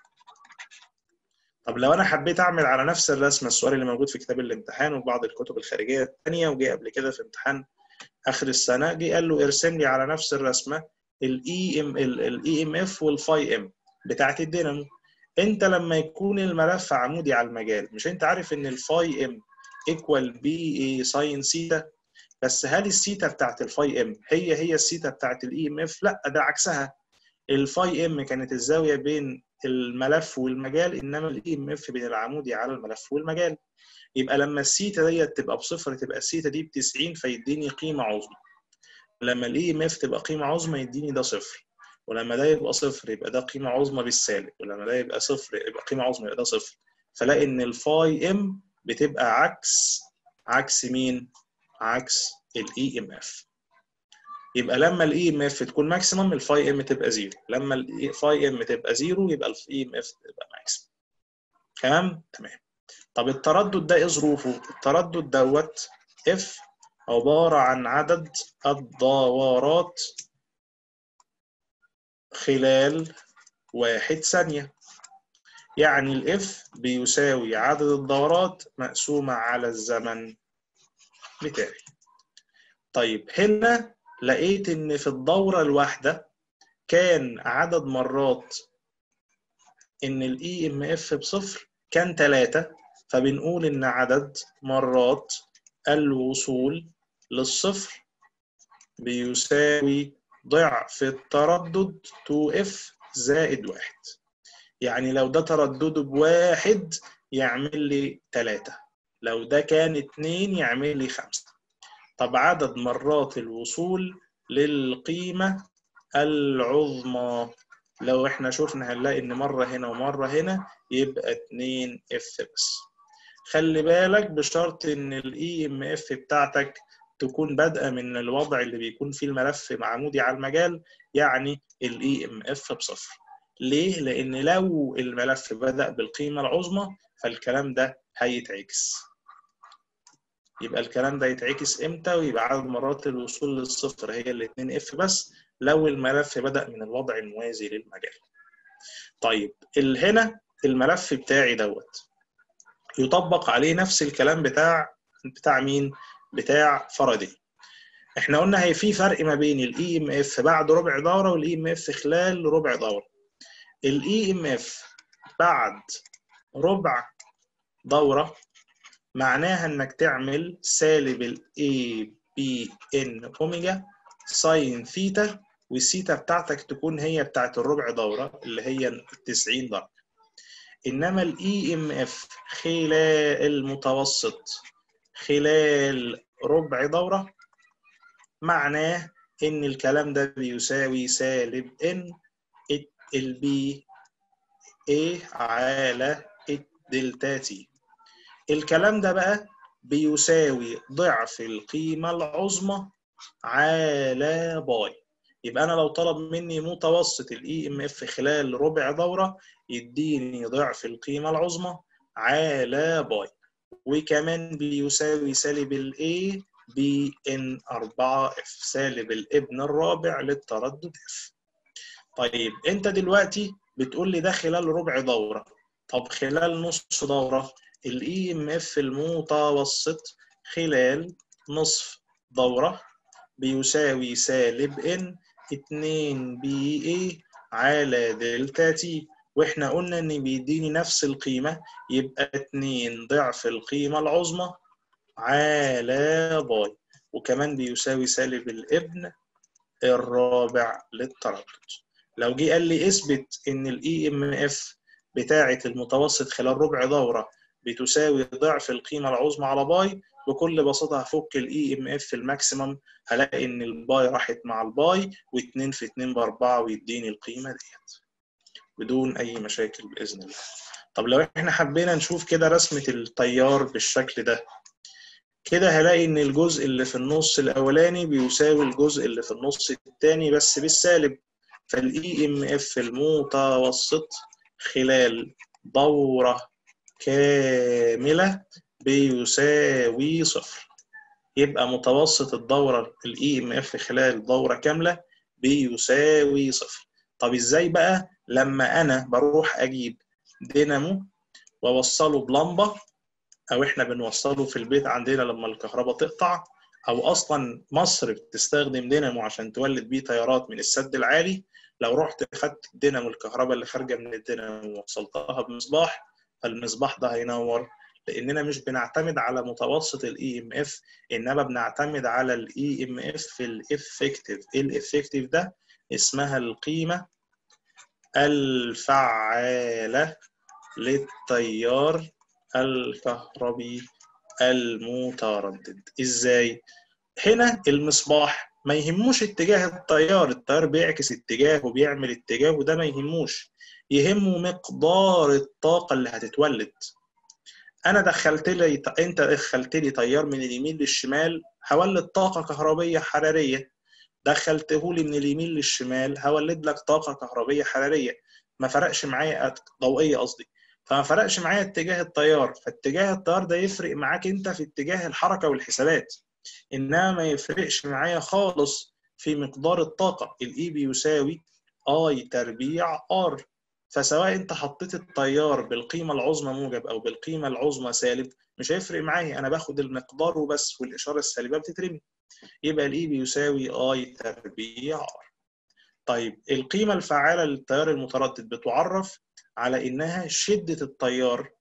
طب لو انا حبيت اعمل على نفس الرسمه السؤال اللي موجود في كتاب الامتحان وبعض الكتب الخارجيه الثانيه وجي قبل كده في امتحان اخر السنه جه قال له ارسم لي على نفس الرسمه الاي ام الاي ام اف والفاي ام بتاعت الدينامو انت لما يكون الملف عمودي على المجال مش انت عارف ان الفاي ام ايكوال بي اي ساين سيتا بس هل السيتا بتاعت الفاي ام هي هي السيتا بتاعت الاي ام اف لا ده عكسها الفاي ام كانت الزاويه بين الملف والمجال انما الاي ام اف بين العمودي على الملف والمجال يبقى لما السيتا ديت تبقى بصفر تبقى السيتا دي ب 90 فيديني قيمه عظمى لما الاي ام اف تبقى قيمه عظمى يديني ده صفر ولما ده يبقى صفر يبقى ده قيمه عظمى بالسالب ولما ده يبقى صفر يبقى قيمه عظمى يبقى ده صفر فلاقي ان الفاي ام بتبقى عكس عكس مين عكس الاي ام اف يبقى لما الاي ام اف تكون ماكسيمم الفاي ام تبقى زيرو لما الفاي ام تبقى زيرو يبقى الاي ام اف تبقى ماكسيمم تمام تمام طب التردد ده ايه ظروفه التردد دوت اف عباره عن عدد الدورات خلال واحد ثانية يعني الاف بيساوي عدد الدورات مقسومة على الزمن بتاعي طيب هنا لقيت ان في الدورة الواحدة كان عدد مرات ان الاي ام اف بصفر كان ثلاثة فبنقول إن عدد مرات الوصول للصفر بيساوي ضعف التردد 2F زائد واحد يعني لو ده تردده بواحد يعمل لي تلاتة لو ده كان اتنين يعمل لي خمسة طب عدد مرات الوصول للقيمة العظمى لو احنا شفنا هنلاقي ان مرة هنا ومرة هنا يبقى 2 اف بس خلي بالك بشرط ان الاي ام اف بتاعتك تكون بادئه من الوضع اللي بيكون فيه الملف معمودي على المجال يعني الاي ام اف بصفر ليه؟ لان لو الملف بدأ بالقيمة العظمى فالكلام ده هيتعكس يبقى الكلام ده يتعكس امتى ويبقى عدد مرات الوصول للصفر هي ال 2 اف بس لو الملف بدأ من الوضع الموازي للمجال طيب هنا الملف بتاعي دوت يطبق عليه نفس الكلام بتاع بتاع مين بتاع فاراداي احنا قلنا هي في فرق ما بين الاي ام اف بعد ربع دوره والاي ام اف خلال ربع دوره الاي ام اف بعد ربع دوره معناها انك تعمل سالب الاي بي ان اوميجا ساين ثيتا والثيتا بتاعتك تكون هي بتاعت الربع دوره اللي هي 90 درجه انما الاي ام اف خلال المتوسط خلال ربع دوره معناه ان الكلام ده بيساوي سالب ان البي اي على الدلتا تي الكلام ده بقى بيساوي ضعف القيمة العظمى على باي يبقى انا لو طلب مني متوسط الاي ام اف خلال ربع دوره يديني ضعف القيمه العظمى على باي وكمان بيساوي سالب الاي بي ان 4 اف سالب الابن الرابع للتردد اف طيب انت دلوقتي بتقول لي ده خلال ربع دوره طب خلال نص دوره الاي ام اف المتوسط خلال نصف دوره بيساوي سالب ان 2 بي اي على دلتا تي واحنا قلنا ان بيديني نفس القيمه يبقى 2 ضعف القيمه العظمى على باي وكمان بيساوي سالب الابن الرابع للتردد لو جه قال لي اثبت ان الاي ام اف بتاعه المتوسط خلال ربع دوره بتساوي ضعف القيمه العظمى على باي بكل بساطه هفك الاي ام اف الماكسيمم هلاقي ان الباي راحت مع الباي و2 في 2 باربعه ويديني القيمه ديت بدون اي مشاكل باذن الله طب لو احنا حبينا نشوف كده رسمه التيار بالشكل ده كده هلاقي ان الجزء اللي في النص الاولاني بيساوي الجزء اللي في النص الثاني بس بالسالب فالاي ام اف المتوسط خلال دوره كامله بيساوي صفر يبقى متوسط الدورة الاي ام اف خلال دورة كاملة بيساوي صفر طب ازاي بقى لما انا بروح اجيب دينامو واوصله بلمبة او احنا بنوصله في البيت عندنا لما الكهرباء تقطع او اصلا مصر بتستخدم دينامو عشان تولد بيه تيارات من السد العالي لو رحت خدت الدينامو الكهرباء اللي خارجه من الدينامو ووصلتها بمصباح فالمصباح ده هينور لاننا مش بنعتمد على متوسط الاي ام اف انما بنعتمد على الاي ام اف الافكتيف الافكتيف ده اسمها القيمه الفعاله للتيار الكهربي المتردد ازاي هنا المصباح ما يهموش اتجاه التيار التيار بيعكس اتجاهه بيعمل اتجاهه ده ما يهموش يهمه مقدار الطاقه اللي هتتولد انا دخلت لي انت دخلت لي تيار من اليمين للشمال هولد طاقه كهربيه حراريه دخلته لي من اليمين للشمال هولد لك طاقه كهربيه حراريه ما فرقش معايا ضوئيه قصدي فما فرقش معايا اتجاه التيار فاتجاه التيار ده يفرق معاك انت في اتجاه الحركه والحسابات انما ما يفرقش معايا خالص في مقدار الطاقه الاي بيساوي اي تربيع ار فسواء انت حطيت التيار بالقيمه العظمى موجب او بالقيمه العظمى سالب مش هيفرق معايا انا باخد المقدار وبس والاشاره السالبه بتترمي يبقى الاي بيساوي اي تربيع ار طيب القيمه الفعاله للتيار المتردد بتعرف على انها شده التيار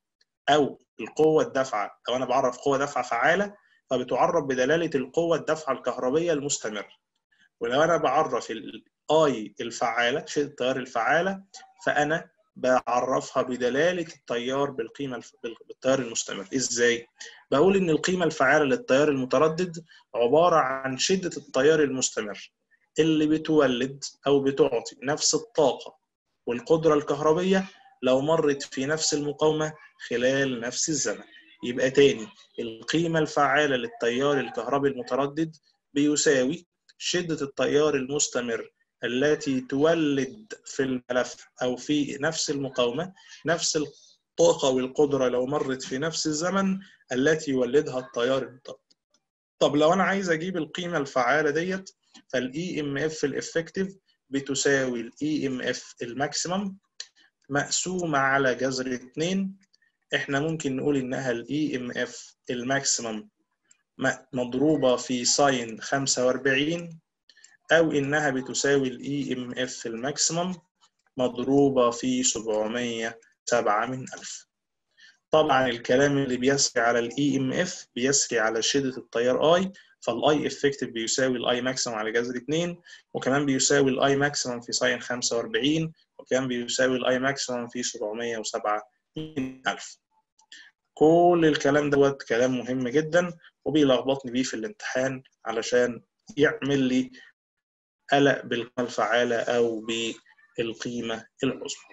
او القوه الدافعه لو انا بعرف قوه دافعه فعاله فبتعرف بدلاله القوه الدافعه الكهربيه المستمره ولو انا بعرف الاي الفعاله شده التيار الفعاله فانا بعرفها بدلاله التيار بالقيمه بالتيار المستمر ازاي بقول ان القيمه الفعاله للتيار المتردد عباره عن شده التيار المستمر اللي بتولد او بتعطي نفس الطاقه والقدره الكهربيه لو مرت في نفس المقاومه خلال نفس الزمن يبقى تاني القيمه الفعاله للتيار الكهربي المتردد بيساوي شده التيار المستمر التي تولد في الملف او في نفس المقاومه نفس الطاقه والقدره لو مرت في نفس الزمن التي يولدها التيار المتردد طب لو انا عايز اجيب القيمه الفعاله ديت فالاي ام اف الافكتيف بتساوي الاي ام اف الماكسيمم مقسومه على جذر 2 احنا ممكن نقول انها الاي ام اف الماكسيمم مضروبه في ساين 45 او انها بتساوي الاي ام اف الماكسيمم مضروبه في 707 من 1000 طبعا الكلام اللي بيسري على الاي ام اف بيسري على شده التيار اي فالاي افكتيف بيساوي الاي ماكسيمم على جذر 2 وكمان بيساوي الاي ماكسيمم في ساين 45 وكمان بيساوي الاي ماكسيمم في 707 من 1000 كل الكلام دوت كلام مهم جدا وبيلخبطني بيه في الامتحان علشان يعمل لي قلق بالقيمه الفعاله او بالقيمه العظمى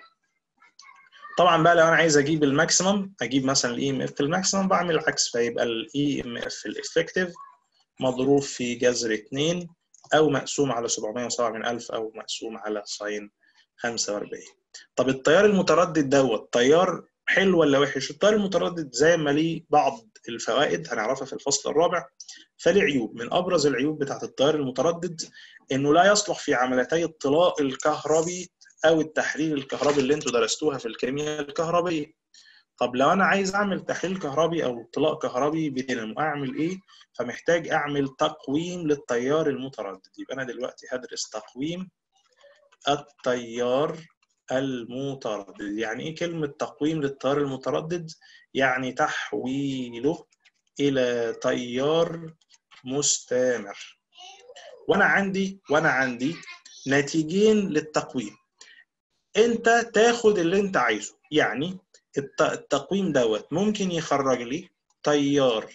طبعا بقى لو انا عايز اجيب الماكسيمم اجيب مثلا الاي ام اف الماكسيمم بعمل العكس فيبقى الاي ام اف الافكتيف مضروب في جذر 2 او مقسوم على 707 من 1000 او مقسوم على ساين 45 طب التيار المتردد دوت تيار حلو ولا وحش التيار المتردد زي ما ليه بعض الفوائد هنعرفها في الفصل الرابع فليه عيوب من ابرز العيوب بتاعت التيار المتردد انه لا يصلح في عمليتي الطلاء الكهربي او التحليل الكهربي اللي انتوا درستوها في الكيمياء الكهربيه طب لو انا عايز اعمل تحليل كهربي او اطلاء كهربي بدينامو اعمل ايه فمحتاج اعمل تقويم للتيار المتردد يبقى انا دلوقتي هدرس تقويم التيار المتردد يعني ايه كلمه تقويم للتيار المتردد يعني تحويله الى تيار مستمر وانا عندي وانا عندي نتيجين للتقويم انت تاخد اللي انت عايزه يعني التقويم دوت ممكن يخرج لي تيار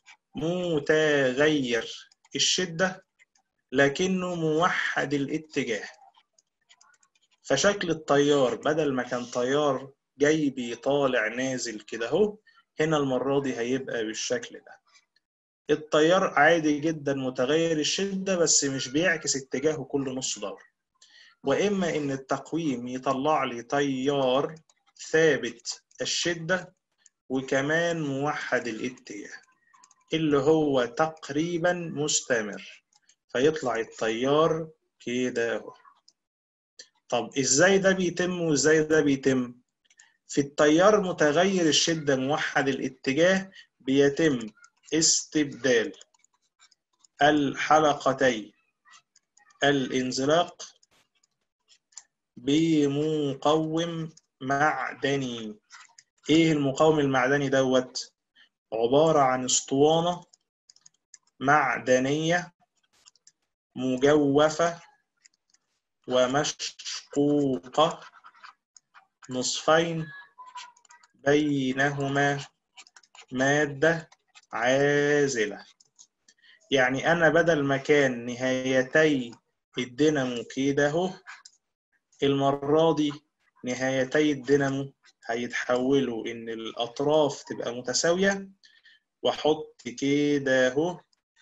متغير الشدة لكنه موحد الاتجاه فشكل التيار بدل ما كان تيار جايبي طالع نازل كده اهو هنا المرة دي هيبقى بالشكل ده التيار عادي جدا متغير الشدة بس مش بيعكس اتجاهه كل نص دور وإما إن التقويم يطلع لي تيار ثابت الشدة وكمان موحد الاتجاه اللي هو تقريبا مستمر فيطلع التيار كده اهو طب ازاي ده بيتم وازاي ده بيتم في التيار متغير الشدة موحد الاتجاه بيتم استبدال الحلقتي الانزلاق بمقوم معدني ايه المقاوم المعدني دوت عبارة عن اسطوانة معدنية مجوفة ومشقوقة نصفين بينهما مادة عازلة يعني أنا بدل ما كان نهايتي الدينامو كده أهو المرة دي نهايتي الدينامو هيتحولوا إن الأطراف تبقى متساوية وأحط كده أهو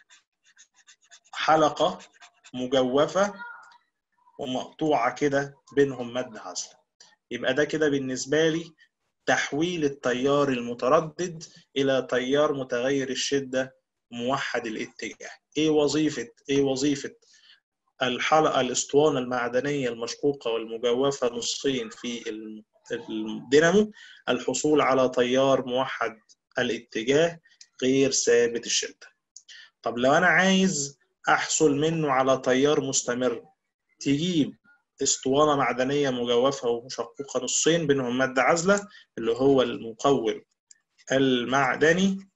حلقة مجوفة ومقطوعة كده بينهم مادة عازلة يبقى ده كده بالنسبة لي تحويل التيار المتردد إلى تيار متغير الشدة موحد الاتجاه إيه وظيفة إيه وظيفة الحلقة الأسطوانة المعدنية المشقوقة والمجوفة نصفين في الدينامو الحصول على تيار موحد الاتجاه غير ثابت الشدة طب لو أنا عايز أحصل منه على تيار مستمر تجيب اسطوانة معدنية مجوفة ومشقوقة نصين بينهم مادة عازلة اللي هو المقوم المعدني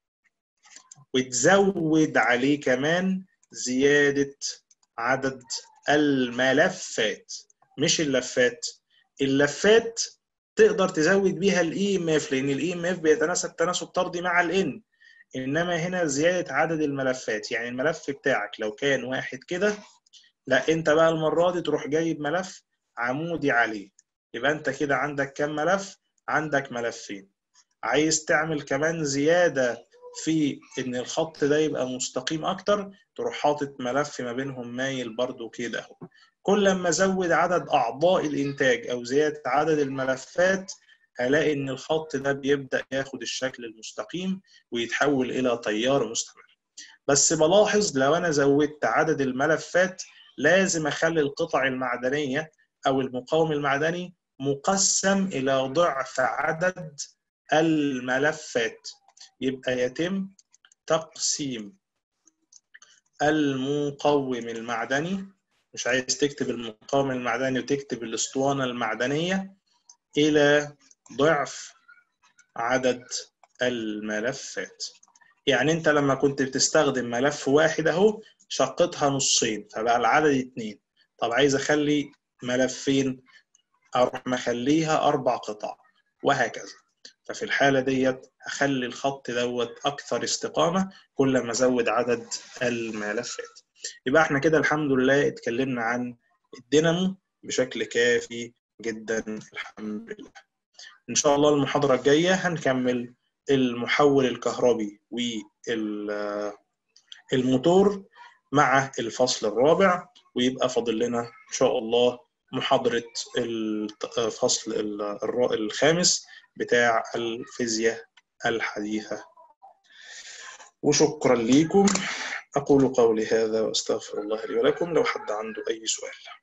وتزود عليه كمان زيادة عدد الملفات مش اللفات اللفات تقدر تزود بيها الاي ام اف لان الاي ام اف بيتناسب تناسب طردي مع الان انما هنا زياده عدد الملفات يعني الملف بتاعك لو كان واحد كده لا انت بقى المره دي تروح جايب ملف عمودي عليه يبقى انت كده عندك كام ملف عندك ملفين عايز تعمل كمان زياده في ان الخط ده يبقى مستقيم اكتر تروح حاطط ملف ما بينهم مايل برضو كده اهو كل ما ازود عدد اعضاء الانتاج او زياده عدد الملفات هلاقي ان الخط ده بيبدا ياخد الشكل المستقيم ويتحول الى تيار مستمر بس بلاحظ لو انا زودت عدد الملفات لازم اخلي القطع المعدنيه او المقاوم المعدني مقسم الى ضعف عدد الملفات يبقى يتم تقسيم المقوم المعدني مش عايز تكتب المقاوم المعدني وتكتب الاسطوانة المعدنية إلى ضعف عدد الملفات يعني انت لما كنت بتستخدم ملف واحد اهو شقتها نصين فبقى العدد اتنين طب عايز اخلي ملفين اروح مخليها اربع قطع وهكذا ففي الحالة ديت هخلي الخط دوت أكثر استقامة كل ما أزود عدد الملفات يبقى احنا كده الحمد لله اتكلمنا عن الدينامو بشكل كافي جدا الحمد لله إن شاء الله المحاضرة الجاية هنكمل المحول الكهربي والموتور مع الفصل الرابع ويبقى فاضل لنا إن شاء الله محاضرة الفصل الخامس بتاع الفيزياء الحديثة وشكرا لكم أقول قولي هذا وأستغفر الله لي ولكم لو حد عنده أي سؤال